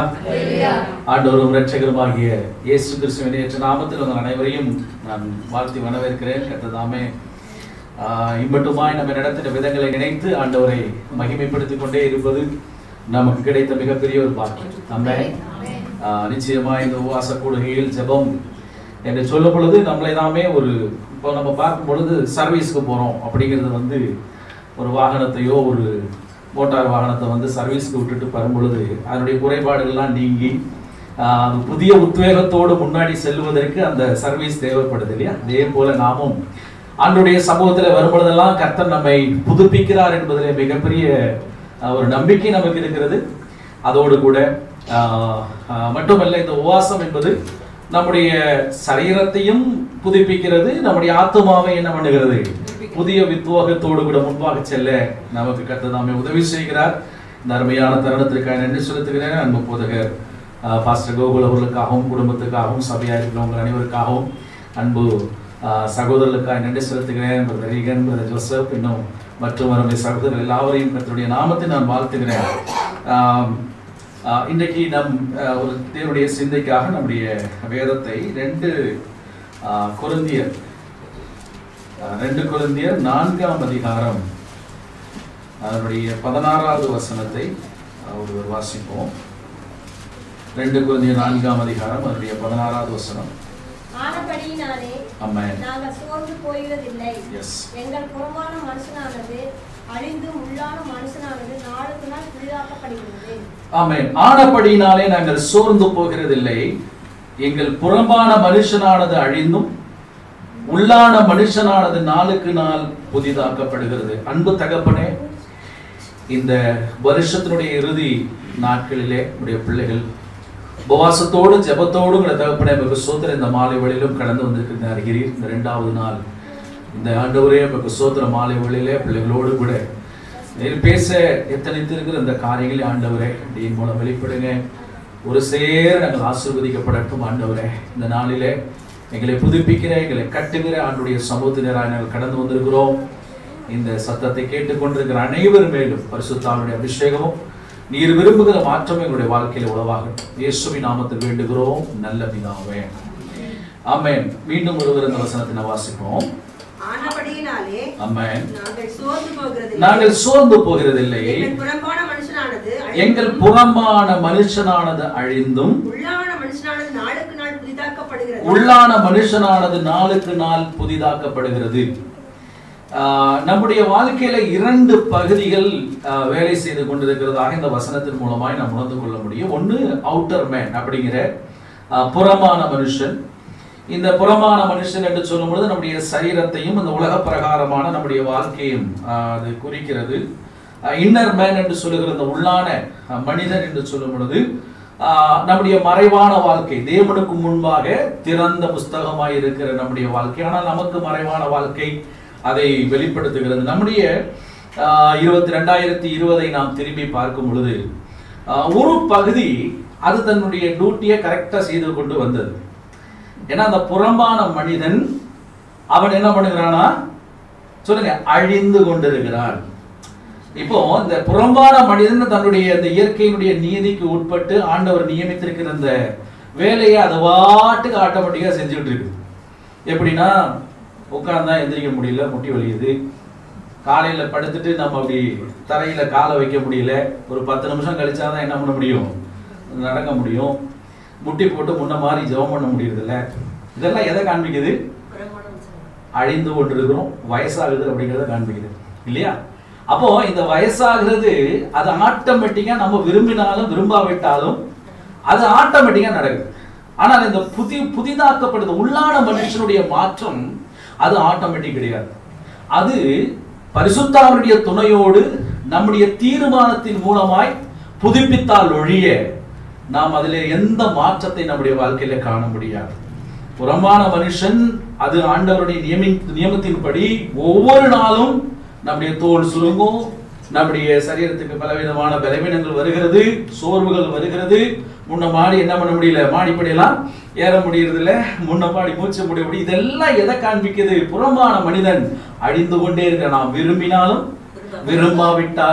ஆண்டவரும் இரட்சகருமாகிய இயேசு கிறிஸ்துவின் ஏற்ற நாமத்தில் உங்கள் அனைவரையும் நான் வாழ்த்தி வரவேற்கிறேன் கத்ததாமே இம்மட்டுமாய் நம்ம நடத்தின விதங்களை நினைத்து ஆண்டவரை மகிமைப்படுத்திக் கொண்டே இருப்பது நமக்கு கிடைத்த மிகப்பெரிய ஒரு பாக்கியம் நம்ம நிச்சயமா இந்த உபவாச கூடுகையில் ஜெபம் என்று சொல்லும் பொழுது நம்மளை நாமே ஒரு இப்போ நம்ம பார்க்கும் பொழுது சர்வீஸ்க்கு போறோம் அப்படிங்கிறது வந்து ஒரு வாகனத்தையோ ஒரு மோட்டார் வாகனத்தை வந்து சர்வீஸ்க்கு விட்டுட்டு வரும் பொழுது அதனுடைய குறைபாடுகள்லாம் நீங்கி ஆஹ், அது புதிய உத்வேகத்தோடு முன்னாடி செல்வதற்கு அந்த சர்வீஸ் தேவைப்படுது இல்லையா அதே போல நாமும் ஆண்டுடைய சமூகத்தில் வரும் பொழுதெல்லாம் கர்த்தர் நம்மை புதுப்பிக்கிறார் என்பதிலே மிகப்பெரிய ஆஹ், ஒரு நம்பிக்கை நமக்கு இருக்கிறது அதோடு கூட ஆஹ், ஆஹ், மட்டுமல்ல இந்த உபவாசம் என்பது நம்முடைய சரீரத்தையும் புதுப்பிக்கிறது நம்முடைய ஆத்மாவை என்ன பண்ணுகிறது புதிய வித்துவகத்தோடு கூட முன்பாக செல்ல நமக்கு கர்த்தர் உதவி செய்கிறார் இந்த அருமையான தருணத்திற்காக நன்றி செலுத்துகிறேன் அன்பு போதகர் ஆஹ், பாஸ்டர் கோகுல் அவர்களுக்காகவும் குடும்பத்துக்காகவும் சபையாக இருக்கிறவங்க அனைவருக்காகவும் அன்பு ஆஹ், சகோதரர்களுக்காக நன்றி செலுத்துகிறேன் பிரதர் ரீகன் பிரதர் ஜோசப் இன்னும் மற்றும் அருமை சகோதரர் எல்லாவரையும் கர்த்தருடைய நாமத்தை நான் வாழ்த்துகிறேன் ஆம், ஆஹ், இன்றைக்கு நம் ஆஹ், ஒரு தேவனுடைய சிந்தைக்காக நம்முடைய வேதத்தை ரெண்டு ஆஹ், கொரிந்தியர் ஆஹ், ரெண்டு கொரிந்தியர் நான்காம் அதிகாரம் அதனுடைய பதினாறாவது வசனத்தை ஆஹ், ஒருவர் வாசிப்போம் ரெண்டு கொரிந்தியர் நான்காம் அதிகாரம் அதனுடைய பதினாறாவது வசனம் ஆனபடியினாலே அம்மன் நாங்கள் சோர்ந்து போகிறதில்லை எஸ் எங்கள் புறமான மனுஷனானது அழிந்து உள்ளான மனுஷனானது நாளுக்கு நாள் புதிதாக்கப்படுகிறது ஆமென் ஆனபடியினாலே நாங்கள் சோர்ந்து போகிறதில்லை எங்கள் புறம்பான மனுஷனானது அழிந்தும் உள்ளான மனுஷனானது நாளுக்கு நாள் புதிதாக்கப்படுகிறது அன்பு தகப்பனே இந்த வருஷத்தினுடைய இறுதி நாட்களிலே உடைய பிள்ளைகள் உபவாசத்தோடு ஜெபத்தோடு உங்களை தகப்பனே மிக சோத்திர இந்த மாலை வேளையிலும் கடந்து வந்திருக்கிற அறிகிறீர் இந்த இரண்டாவது நாள் இந்த ஆண்டவரே மிக சோத்திர மாலை வேளையிலே பிள்ளைகளோடு கூட நீர் பேச எத்தனைத்திருக்கிற இந்த காரியங்களை ஆண்டவரே நீர் மூலம் வெளிப்படுங்க ஒரு சேர நாங்கள் ஆசீர்வதிக்கப்படட்டும் ஆண்டவரே இந்த நாளிலே எங்களை புதுப்பிக்கிற எங்களை கட்டுகிற ஆண்டுடைய சமூகத்தினராக நாங்கள் கடந்து வந்திருக்கிறோம் இந்த சத்தத்தை கேட்டுக்கொண்டிருக்கிற அனைவர் மேலும் பரிசுத்தாவுடைய அபிஷேகமும் நீர் விரும்புகிற மாற்றம் எங்களுடைய வாழ்க்கையில உளவாகட்டும் இயேசுவின் நாமத்தில் வேண்டுகிறோம் நல்ல பிதாவே ஆமென் மீண்டும் ஒருவர் இந்த வசனத்தை நான் வாசிப்போம் ஆனபடியினாலே ஆமென் நாங்கள் சோர்ந்து போகிறதில்லை. நாங்கள் சோர்ந்து போகிறதில்லை எங்கள் புறம்பான மனுஷனானது எங்கள் புறம்பான மனுஷனானது அழிந்தும் உள்ளான மனுஷனானது நாளுக்கு நாள் புதிதாக்கப்படுகிறது உள்ளான மனுஷனானது நாளுக்கு நாள் புதிதாக்கப்படுகிறது ஆஹ் நம்முடைய வாழ்க்கையில இரண்டு பகுதிகள் ஆஹ் வேலை செய்து கொண்டிருக்கிறதாக இந்த வசனத்தின் மூலமாய் நாம் உணர்ந்து கொள்ள முடியும் ஒன்று அவுட்டர் மேன் அப்படிங்கிற ஆஹ் புறமான மனுஷன் இந்த புறமான மனுஷன் என்று சொல்லும் பொழுது நம்முடைய சரீரத்தையும் இந்த உலக பிரகாரமான நம்முடைய வாழ்க்கையும் ஆஹ் அது குறிக்கிறது இன்னர் மேன் என்று சொல்லுகிற இந்த உள்ளான ஆஹ் மனிதன் என்று சொல்லும் பொழுது ஆஹ் நம்முடைய மறைவான வாழ்க்கை தேவனுக்கு முன்பாக திறந்த புஸ்தகமாய் இருக்கிற நம்முடைய வாழ்க்கை ஆனால் நமக்கு மறைவான வாழ்க்கை அதை வெளிப்படுத்துகிறது நம்முடைய ஆஹ் இருபத்தி ரெண்டாயிரத்தி இருபதை நாம் திரும்பி பார்க்கும் பொழுது ஆஹ் ஒரு பகுதி அது தன்னுடைய டியூட்டியை கரெக்டா செய்து கொண்டு வந்தது ஏன்னா அந்த புறம்பான மனிதன் அவன் என்ன பண்ணுகிறானா சொல்லுங்க அழிந்து கொண்டிருக்கிறான் இப்போ இந்த புறம்பான மனிதன் தன்னுடைய இந்த இயற்கையினுடைய நீதிக்கு உட்பட்டு ஆண்டவர் நியமித்திருக்கிற அந்த வேலையை அது வாட்டுக்கு ஆட்டோமேட்டிக்கா செஞ்சுட்டு இருக்கு எப்படின்னா உட்கார்ந்தா எந்திரிக்க முடியல முட்டி வலிக்குது காலையில படுத்துட்டு நம்ம அப்படி தரையில காலை வைக்க முடியல ஒரு பத்து நிமிஷம் கழிச்சாதான் என்ன பண்ண முடியும் நடக்க முடியும் முட்டி போட்டு முன்ன மாதிரி ஜெபம் பண்ண முடியறதில்ல இதெல்லாம் எதை காண்பிக்குது புறம்பான மனுஷனானது. அழிந்து கொண்டிருக்கிறோம் வயசாகுது அப்படிங்கிறத காண்பிக்குது இல்லையா அப்போ இந்த வயசாகிறது அது ஆட்டோமேட்டிக்கா நம்ம விரும்பினாலும் விரும்பாவிட்டாலும் அது ஆட்டோமேட்டிக்கா நடக்குது ஆனால் இந்த புதி புதிதாக்கப்படுது உள்ளான மனுஷனுடைய மாற்றம் அது ஆட்டோமேட்டிக் கிடையாது அது பரிசுத்தாவனுடைய துணையோடு நம்முடைய தீர்மானத்தின் மூலமாய் புதுப்பித்தால் ஒழிய நாம் அதில் எந்த மாற்றத்தை நம்முடைய வாழ்க்கையில காண முடியாது புறம்பான மனுஷன் அது ஆண்டவருடைய நியமி நியமத்தின்படி ஒவ்வொரு நாளும் நம்முடைய தோல் சுருங்கும் நம்முடைய சரீரத்துக்கு பலவிதமான பலவீனங்கள் வருகிறது சோர்வுகள் வருகிறது முன்ன மாடி என்ன பண்ண முடியல மாடிப்படியெல்லாம் ஏற முடியறது இல்ல முன்ன மாடி மூச்சு முடிய முடியும் இதெல்லாம் எதை காண்பிக்குது புறம்பான மனிதன் அழிந்து கொண்டே இருக்க நாம் விரும்பினாலும் விரும்பாவிட்டாலும்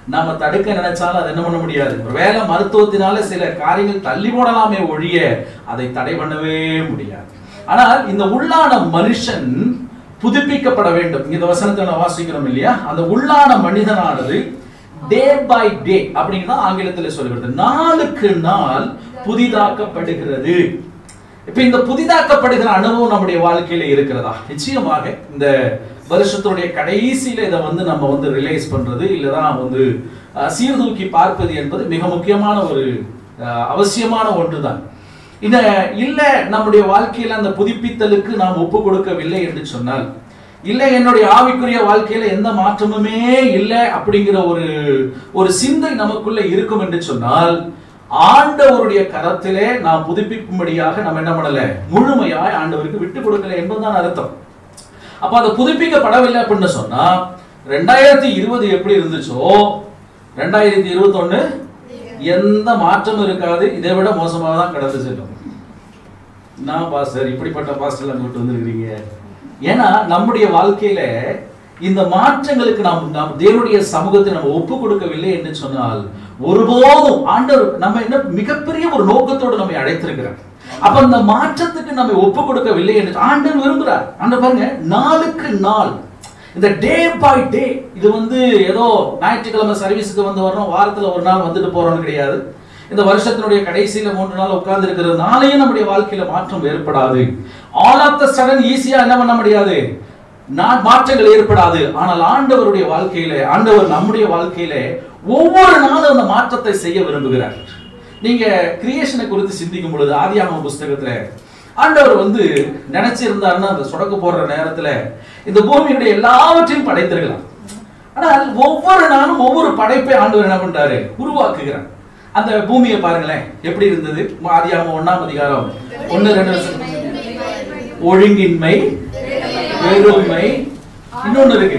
நாம தடுக்க நினைச்சாலும் அதை என்ன பண்ண முடியாது ஒருவேளை மருத்துவத்தினால சில காரியங்கள் தள்ளி போடலாமே ஒழிய அதை தடை பண்ணவே முடியாது ஆனால் இந்த உள்ளான மனுஷன் புதுப்பிக்கப்பட வேண்டும் இந்த வசனத்தை நான் வாசிக்கிறோம் இல்லையா அந்த உள்ளான மனிதனானது டே பை டே அப்படிங்கிறது ஆங்கிலத்தில் சொல்லுகிறது நாளுக்கு நாள் புதிதாக்கப்படுகிறது இப்ப இந்த புதிதாக்கப்படுகிற அனுபவம் நம்முடைய வாழ்க்கையில இருக்கிறதா நிச்சயமாக இந்த வருஷத்துடைய கடைசியில இதை வந்து நம்ம வந்து ரிலைஸ் பண்றது இல்லதான் வந்து அஹ், சீர்தூக்கி பார்ப்பது என்பது மிக முக்கியமான ஒரு அஹ், அவசியமான ஒன்றுதான் இந்த இல்ல நம்முடைய வாழ்க்கையில அந்த புதுப்பித்தலுக்கு நாம் ஒப்பு கொடுக்கவில்லை என்று சொன்னால் இல்ல என்னுடைய ஆவிக்குரிய வாழ்க்கையில எந்த மாற்றமுமே இல்லை அப்படிங்கிற ஒரு ஒரு சிந்தை நமக்குள்ள இருக்கும் என்று சொன்னால் ஆண்டவருடைய கரத்திலே நாம் புதுப்பிக்கும்படியாக நம்ம என்ன பண்ணல முழுமையாய் ஆண்டவருக்கு விட்டு கொடுக்கல என்பதுதான் அர்த்தம் அப்ப அது புதுப்பிக்கப்படவில்லை அப்படின்னு சொன்னா ரெண்டாயிரத்தி இருபது எப்படி இருந்துச்சோ ரெண்டாயிரத்தி இருபத்தொன்னு எந்த மாற்றமும் இருக்காது இதை விட மோசமாக தான் கடந்து செல்லும் நான் பாஸ்டர் இப்படிப்பட்ட பாஸ்டர் எல்லாம் கூட்டு வந்திருக்கிறீங்க ஏன்னா நம்முடைய வாழ்க்கையில இந்த மாற்றங்களுக்கு நாம் நாம் தேவனுடைய சமூகத்தை நம்ம ஒப்பு கொடுக்கவில்லை என்று சொன்னால் ஒருபோதும் ஆண்டவர் நம்ம என்ன மிகப்பெரிய ஒரு நோக்கத்தோடு நம்மை அழைத்திருக்கிறார் அப்ப அந்த மாற்றத்துக்கு நம்ம ஒப்பு கொடுக்கவில்லை என்று ஆண்டவர் விரும்புகிறார் ஆண்டவர் பாருங்க நாளுக்கு நாள் இந்த டே பை டே இது வந்து ஏதோ ஞாயிற்றுக்கிழமை சர்வீஸுக்கு வந்து வர்றோம் வாரத்துல ஒரு நாள் வந்துட்டு போறோம்னு கிடையாது இந்த வருஷத்தினுடைய கடைசியில மூன்று நாள் உட்கார்ந்து இருக்கிறதுனாலயும் நம்முடைய வாழ்க்கையில மாற்றம் ஏற்படாது ஆல் ஆஃப் த சடன் ஈஸியா என்ன பண்ண முடியாது நான் மாற்றங்கள் ஏற்படாது ஆனால் ஆண்டவருடைய வாழ்க்கையில ஆண்டவர் நம்முடைய வாழ்க்கையில ஒவ்வொரு நாளும் அந்த மாற்றத்தை செய்ய விரும்புகிறார் நீங்க கிரியேஷனை குறித்து சிந்திக்கும் பொழுது ஆதியாகம புஸ்தகத்துல ஆண்டவர் வந்து நினைச்சிருந்தாருன்னா அந்த சொடக்கு போடுற நேரத்துல இந்த பூமியுடைய எல்லாவற்றையும் படைத்திருக்கலாம் ஆனால் ஒவ்வொரு நாளும் ஒவ்வொரு படைப்பை ஆண்டவர் என்ன பண்றாரு உருவாக்குகிறார் அந்த பூமியை பாருங்களேன் எப்படி இருந்தது ஆதியாகம ஒண்ணாம் அதிகாரம் ஒண்ணு ரெண்டு வருஷம் ஒழுங்கின்மை பெருமை இன்னொன்னு இருக்கு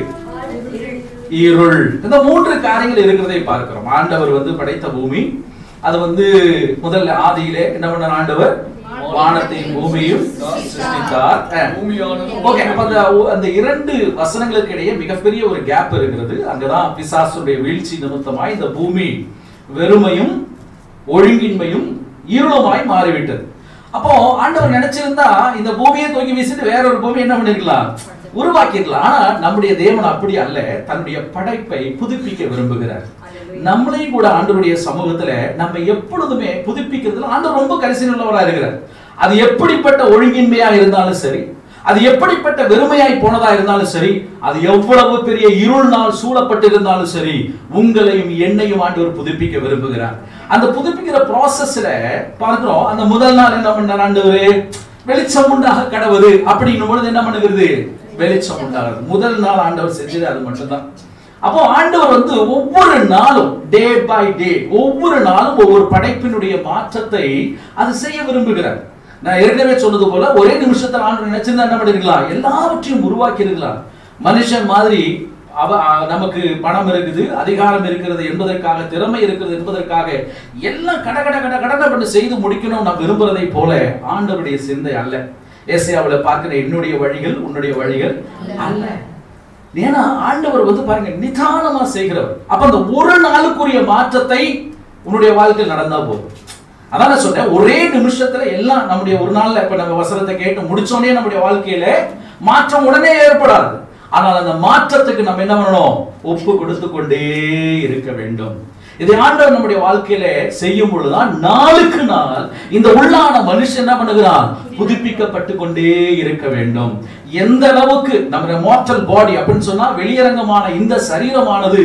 இருள் இந்த மூன்று காரியங்கள் இருக்கிறதை பார்க்கிறோம் ஆண்டவர் வந்து படைத்த பூமி அது வந்து முதல்ல ஆதியிலே என்ன பண்ண ஆண்டவர் வானத்தையும் பூமியும் சிருஷ்டித்தார் அஹ். பூமியானது ஓகே அப்ப அந்த அந்த இரண்டு வசனங்களுக்கு இடையே மிகப்பெரிய ஒரு கேப் இருக்கிறது அங்கதான் பிசாசுடைய வீழ்ச்சி நிமித்தமாய் இந்த பூமி வெறுமையும் ஒழுங்கின்மையும் இருளுமாய் மாறிவிட்டது அப்போ ஆண்டவர் நினைச்சிருந்தா இந்த பூமியை தூக்கி வீசிட்டு வேற ஒரு பூமி என்ன பண்ணிருக்கலாம் உருவாக்கிருக்கலாம் ஆனா நம்முடைய தேவன் அப்படி அல்ல தன்னுடைய படைப்பை புதுப்பிக்க விரும்புகிறார் நம்மளையும் கூட ஆண்டவருடைய சமூகத்துல நம்ம எப்பொழுதுமே புதுப்பிக்கிறதுல ஆண்டவர் ரொம்ப கரிசனை உள்ளவரா இருக்கிறார் அது எப்படிப்பட்ட ஒழுங்கின்மையா இருந்தாலும் சரி அது எப்படிப்பட்ட வெறுமையாய் போனதா இருந்தாலும் சரி அது எவ்வளவு பெரிய இருள்னால் சூழப்பட்டிருந்தாலும் சரி உங்களையும் என்னையும் ஆண்டவர் புதுப்பிக்க விரும்புகிறார் அந்த புதுப்பிக்கிற ப்ராசஸ்ல பார்க்கிறோம் அந்த முதல் நாள் என்ன பண்ணார் ஆண்டவரு வெளிச்சம் உண்டாக கடவுது அப்படின்னும் பொழுது என்ன பண்ணுகிறது வெளிச்சம் உண்டாகுது முதல் நாள் ஆண்டவர் செஞ்சது அது மட்டும்தான் அப்போ ஆண்டவர் வந்து ஒவ்வொரு நாளும் டே பை டே ஒவ்வொரு நாளும் ஒவ்வொரு படைப்பினுடைய மாற்றத்தை அது செய்ய விரும்புகிறார் நான் ஏற்கனவே சொன்னது போல ஒரே நிமிஷத்தில் ஆண்டு நினைச்சிருந்தா என்ன பண்ணிருக்கலாம் எல்லாவற்றையும் உருவாக்கி இருக்கலாம் மனுஷன் மாதிரி அவ அ- நமக்கு பணம் இருக்குது அதிகாரம் இருக்கிறது என்பதற்காக திறமை இருக்கிறது என்பதற்காக எல்லாம் கட கட கட கடனை பண்ணி செய்து முடிக்கணும் நான் விரும்புறதை போல ஆண்டவருடைய சிந்தை அல்ல ஏசியாவுல பார்க்கிற என்னுடைய வழிகள் உன்னுடைய வழிகள் அல்ல ஏன்னா ஆண்டவர் வந்து பாருங்க நிதானமா செய்கிறவர் அப்ப அந்த ஒரு நாளுக்குரிய மாற்றத்தை உன்னுடைய வாழ்க்கையில் நடந்தா போதும் அதான் நான் சொன்னேன் ஒரே நிமிஷத்துல எல்லாம் நம்முடைய ஒரு நாள்ல இப்ப நம்ம வசனத்தை கேட்டு முடிச்சோடனே நம்முடைய வாழ்க்கையில மாற்றம் உடனே ஏற்படாது ஆனால் அந்த மாற்றத்துக்கு நம்ம என்ன பண்ணணும் ஒப்பு கொடுத்து கொண்டே இருக்க வேண்டும் இதை ஆண்டவர் நம்முடைய வாழ்க்கையில செய்யும் பொழுதுதான் நாளுக்கு நாள் இந்த உள்ளான மனுஷன் என்ன பண்ணுகிறான் புதுப்பிக்கப்பட்டு கொண்டே இருக்க வேண்டும் எந்த அளவுக்கு நம்ம மோட்டல் பாடி அப்படின்னு சொன்னா வெளியரங்கமான இந்த சரீரமானது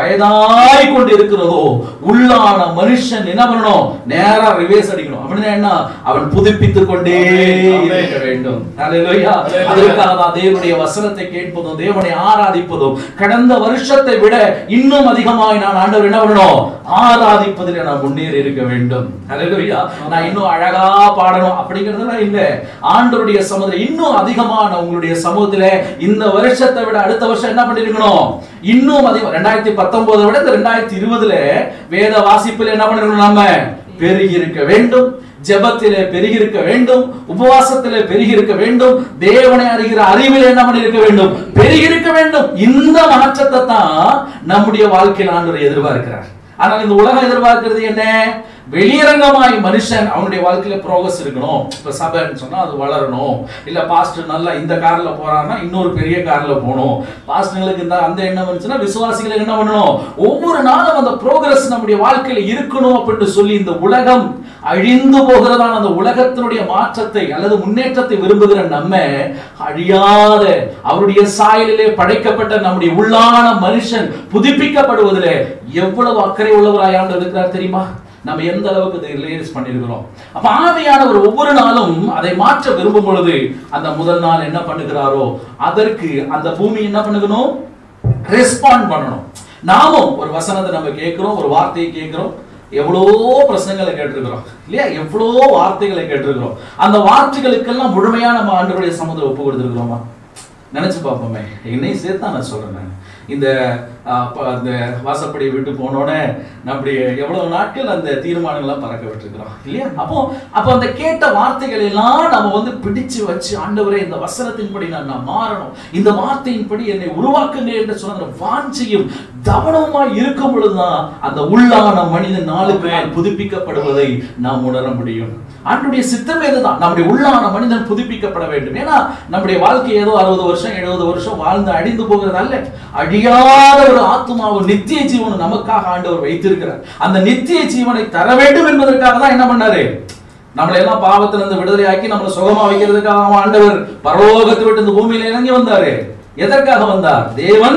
வயதாய் கொண்டு இருக்கிறதோ உள்ளான மனுஷன் என்ன பண்ணணும் நேரா ரிவேஸ் அடிக்கணும் அப்படின்னா என்ன அவன் புதுப்பித்துக் கொண்டே இருக்க வேண்டும் ஹalleluya அதற்காக தான் தேவனுடைய வசனத்தை கேட்பதும் தேவனை ஆராதிப்பதும் கடந்த வருஷத்தை விட இன்னும் அதிகமாய் நான் ஆண்டவர் என்ன பண்ணணும் ஆராதிப்பதில் நான் முன்னேறி இருக்க வேண்டும் ஹalleluya நான் இன்னும் அழகா பாடணும் அப்படிங்கிறதுலாம் இல்ல ஆண்டவருடைய சமூகத்துல இன்னும் அதிகமான உங்களுடைய சமூகத்துல இந்த வருஷத்தை விட அடுத்த வருஷம் என்ன பண்ணிருக்கணும் இன்னும் அதிகம் ரெண்டாயிரத்தி பத்தொன்பதை விட இந்த ரெண்டாயிரத்தி இருபதுல வேத வாசிப்புல என்ன பண்ணிருக்கணும் நாம பெருகியிருக்க வேண்டும் ஜெபத்திலே பெருகியிருக்க வேண்டும் உபவாசத்திலே பெருகியிருக்க வேண்டும் தேவனை அறிகிற அறிவில் என்ன பண்ணியிருக்க வேண்டும் பெருகியிருக்க வேண்டும் இந்த மாற்றத்தை தான் நம்முடைய வாழ்க்கையில் ஆண்டவர் எதிர்பார்க்கிறார் ஆனால் இந்த உலகம் எதிர்பார்க்கிறது என்ன வெளியரங்கமாய் மனுஷன் அவனுடைய வாழ்க்கையில ப்ரோக்ரஸ் இருக்கணும் இப்ப சபைன்னு சொன்னா அது வளரணும் இல்ல பாஸ்டர் நல்லா இந்த கார்ல போறாருன்னா இன்னொரு பெரிய கார்ல போகணும் பாஸ்டர்களுக்கு இந்த அந்த எண்ணம் இருந்துச்சுன்னா விசுவாசிகளுக்கு என்ன பண்ணணும் ஒவ்வொரு நாளும் அந்த ப்ரோக்ரஸ் நம்முடைய வாழ்க்கையில இருக்கணும் அப்படின்னு சொல்லி இந்த உலகம் அழிந்து போகிறதான அந்த உலகத்தினுடைய மாற்றத்தை அல்லது முன்னேற்றத்தை விரும்புகிற நம்ம அழியாத அவருடைய சாயலிலே படைக்கப்பட்ட நம்முடைய உள்ளான மனுஷன் புதுப்பிக்கப்படுவதிலே எவ்வளவு அக்கறை உள்ளவராய் ஆண்டவர் இருக்கிறார் தெரியுமா நம்ம எந்த அளவுக்கு இதை ரியலைஸ் பண்ணியிருக்கிறோம் அப்ப ஆவியானவர் ஒவ்வொரு நாளும் அதை மாற்ற விரும்பும் பொழுது அந்த முதல் நாள் என்ன பண்ணுகிறாரோ அதற்கு அந்த பூமி என்ன பண்ணுகணும் ரெஸ்பாண்ட் பண்ணணும் நாமும் ஒரு வசனத்தை நம்ம கேட்கிறோம் ஒரு வார்த்தையை கேட்கிறோம் எவ்வளோ பிரசங்களை கேட்டிருக்கிறோம் இல்லையா எவ்வளோ வார்த்தைகளை கேட்டிருக்கிறோம் அந்த வார்த்தைகளுக்கெல்லாம் முழுமையா நம்ம ஆண்டவருடைய சமுதிரம் ஒப்பு கொடுத்துருக்கிறோமா நினைச்சு பார்ப்போமே என்னையும் சேர்த்து தான் நான் சொல்றேன் நான். இந்த ஆ, ப- அந்த வாசப்படி விட்டு போனோடனே நம்முடைய எவ்வளவு நாட்கள் அந்த தீர்மானங்கள்லாம் பறக்க விட்டுருக்கிறோம் இல்லையா அப்போ அப்போ அந்த கேட்ட வார்த்தைகள் எல்லாம் நம்ம வந்து பிடிச்சு வச்சு ஆண்டவரே இந்த வசனத்தின்படி நான் நான் மாறணும் இந்த வார்த்தையின்படி என்னை உருவாக்குங்க என்று சொன்ன அந்த வாஞ்சையும் கவனமாய் இருக்கும் பொழுதுதான் அந்த உள்ளான மனிதன் நாளுக்கு நாள் புதுப்பிக்கப்படுவதை நாம் உணர முடியும் ஆண்டுடைய சித்தமே இதுதான் நம்முடைய உள்ளான மனிதன் புதுப்பிக்கப்பட வேண்டும் ஏன்னா நம்முடைய வாழ்க்கை ஏதோ அறுபது வருஷம் எழுபது வருஷம் வாழ்ந்து அழிந்து போகிறது அல்ல அழியாத ஒரு ஆத்மாவும் நித்திய ஜீவனும் நமக்காக ஆண்டவர் வைத்திருக்கிறார் அந்த நித்திய ஜீவனை தர வேண்டும் என்பதற்காக தான் என்ன பண்ணாரு நம்மளை எல்லாம் பாவத்துல இருந்து விடுதலை ஆக்கி நம்மளை சுகமா வைக்கிறதுக்காக அவன் ஆண்டவர் பரலோகத்தை விட்டு இந்த பூமியில இறங்கி வந்தாரு எதற்காக வந்தார் தேவன்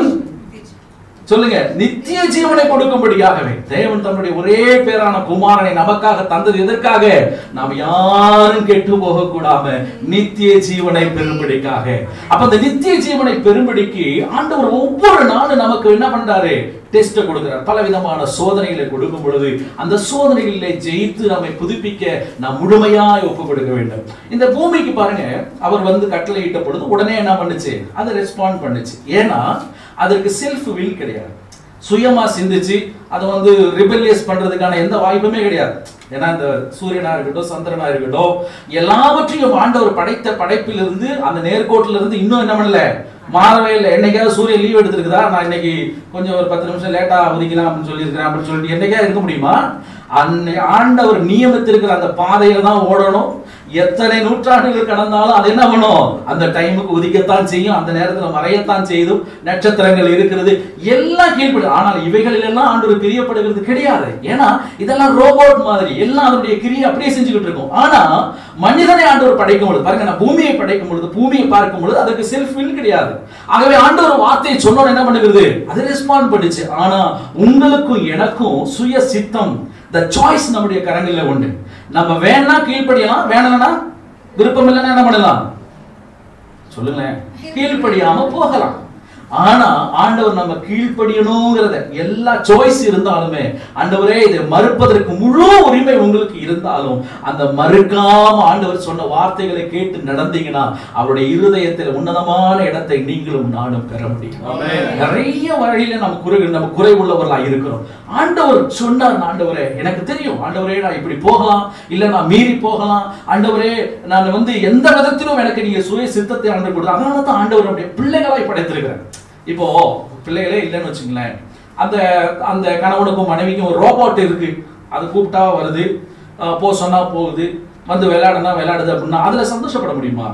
சொல்லுங்க நித்திய ஜீவனை கொடுக்கும்படியாகவே தேவன் தம்முடைய ஒரே பேரான குமாரனை நமக்காக தந்தது எதற்காக நாம் யாரும் கெட்டு போக கூடாம நித்திய ஜீவனை பெரும்படிக்காக அப்ப அந்த நித்திய ஜீவனை பெரும்படிக்கு ஆண்டவர் ஒவ்வொரு நாளும் நமக்கு என்ன பண்றாரு டெஸ்ட் கொடுக்கிறார் பல விதமான சோதனைகளை கொடுக்கும் பொழுது அந்த சோதனைகளிலே ஜெயித்து நம்மை புதுப்பிக்க நாம் முழுமையாய் ஒப்பு கொடுக்க வேண்டும் இந்த பூமிக்கு பாருங்க அவர் வந்து கட்டளையிட்ட பொழுது உடனே என்ன பண்ணுச்சு அது ரெஸ்பாண்ட் பண்ணுச்சு ஏன்னா அதற்கு செல்ஃப் வில் கிடையாது சுயமா சிந்திச்சு அதை வந்து ரிபெலியஸ் பண்றதுக்கான எந்த வாய்ப்புமே கிடையாது ஏன்னா இந்த சூரியனா இருக்கட்டும் சந்திரனா இருக்கட்டும் எல்லாவற்றையும் ஆண்டவர் படைத்த படைப்பிலிருந்து அந்த நேர்கோட்டில இருந்து இன்னும் என்ன பண்ணல மாறவே இல்லை என்னைக்காவது சூரியன் லீவ் எடுத்திருக்குதா நான் இன்னைக்கு கொஞ்சம் ஒரு பத்து நிமிஷம் லேட்டா உதிக்கலாம் அப்படின்னு சொல்லியிருக்கிறேன் அப்படின்னு சொல்லிட்டு என்னைக்கா இருக்க முடியுமா அன்னை ஆண்டவர் நியமித்திருக்கிற அந்த பாதையில தான் ஓடணும் எத்தனை நூற்றாண்டுகள் கடந்தாலும் அது என்ன பண்ணும் அந்த டைமுக்கு உதிக்கத்தான் செய்யும் அந்த நேரத்துல மறையத்தான் செய்தும் நட்சத்திரங்கள் இருக்கிறது எல்லாம் கீழ்ப்படு ஆனால் இவைகளில் எல்லாம் ஆண்டவர் பிரியப்படுகிறது கிடையாது ஏன்னா இதெல்லாம் ரோபோட் மாதிரி எல்லாம் அதனுடைய கிரியை அப்படியே செஞ்சுக்கிட்டு இருக்கும் ஆனா மனிதனை ஆண்டவர் படைக்கும் பொழுது பாருங்க நான் பூமியை படைக்கும் பொழுது பூமியை பார்க்கும் பொழுது அதற்கு செல்ஃப் வில் கிடையாது ஆகவே ஆண்டவர் வார்த்தையை சொன்னோன்னு என்ன பண்ணுகிறது அது ரெஸ்பாண்ட் பண்ணுச்சு ஆனா உங்களுக்கும் எனக்கும் சுய சித்தம் த சாய்ஸ் நம்முடைய கரங்களில் உண்டு நம்ம வேணா கீழ்ப்படியலாம் வேணாம்னா விருப்பம் இல்லைன்னா என்ன பண்ணலாம் சொல்லுங்களேன் கீழ்ப்படியாம போகலாம் ஆனா ஆண்டவர் நம்ம கீழ்ப்படியணுங்கிறத எல்லா சாய்ஸ் இருந்தாலுமே ஆண்டவரே இதை மறுப்பதற்கு முழு உரிமை உங்களுக்கு இருந்தாலும் அந்த மறுக்காம ஆண்டவர் சொன்ன வார்த்தைகளை கேட்டு நடந்தீங்கன்னா அவருடைய இருதயத்தில் உன்னதமான இடத்தை நீங்களும் நானும் பெற முடியும் ஆமென். நிறைய வழியில நம்ம குறை நம்ம குறை உள்ளவர்களா இருக்கிறோம் ஆண்டவர் சொன்னார் ஆண்டவரே எனக்கு தெரியும் ஆண்டவரே நான் இப்படி போகலாம் இல்ல நான் மீறி போகலாம் ஆண்டவரே நான் வந்து எந்த விதத்திலும் எனக்கு நீங்க சுய சித்தத்தை ஆண்டவர் கொடுத்து அதனால தான் ஆண்டவர் நம்முடைய பிள்ளைகளாய் படைத்திருக்கிறேன் இப்போ பிள்ளைகளே இல்லைன்னு வச்சுங்களேன் அந்த அந்த கணவனுக்கும் மனைவிக்கும் ஒரு ரோபோட் இருக்கு அது கூப்பிட்டா வருது அஹ் போ சொன்னா போகுது வந்து விளையாடுனா விளையாடுது அப்படின்னா அதுல சந்தோஷப்பட முடியுமா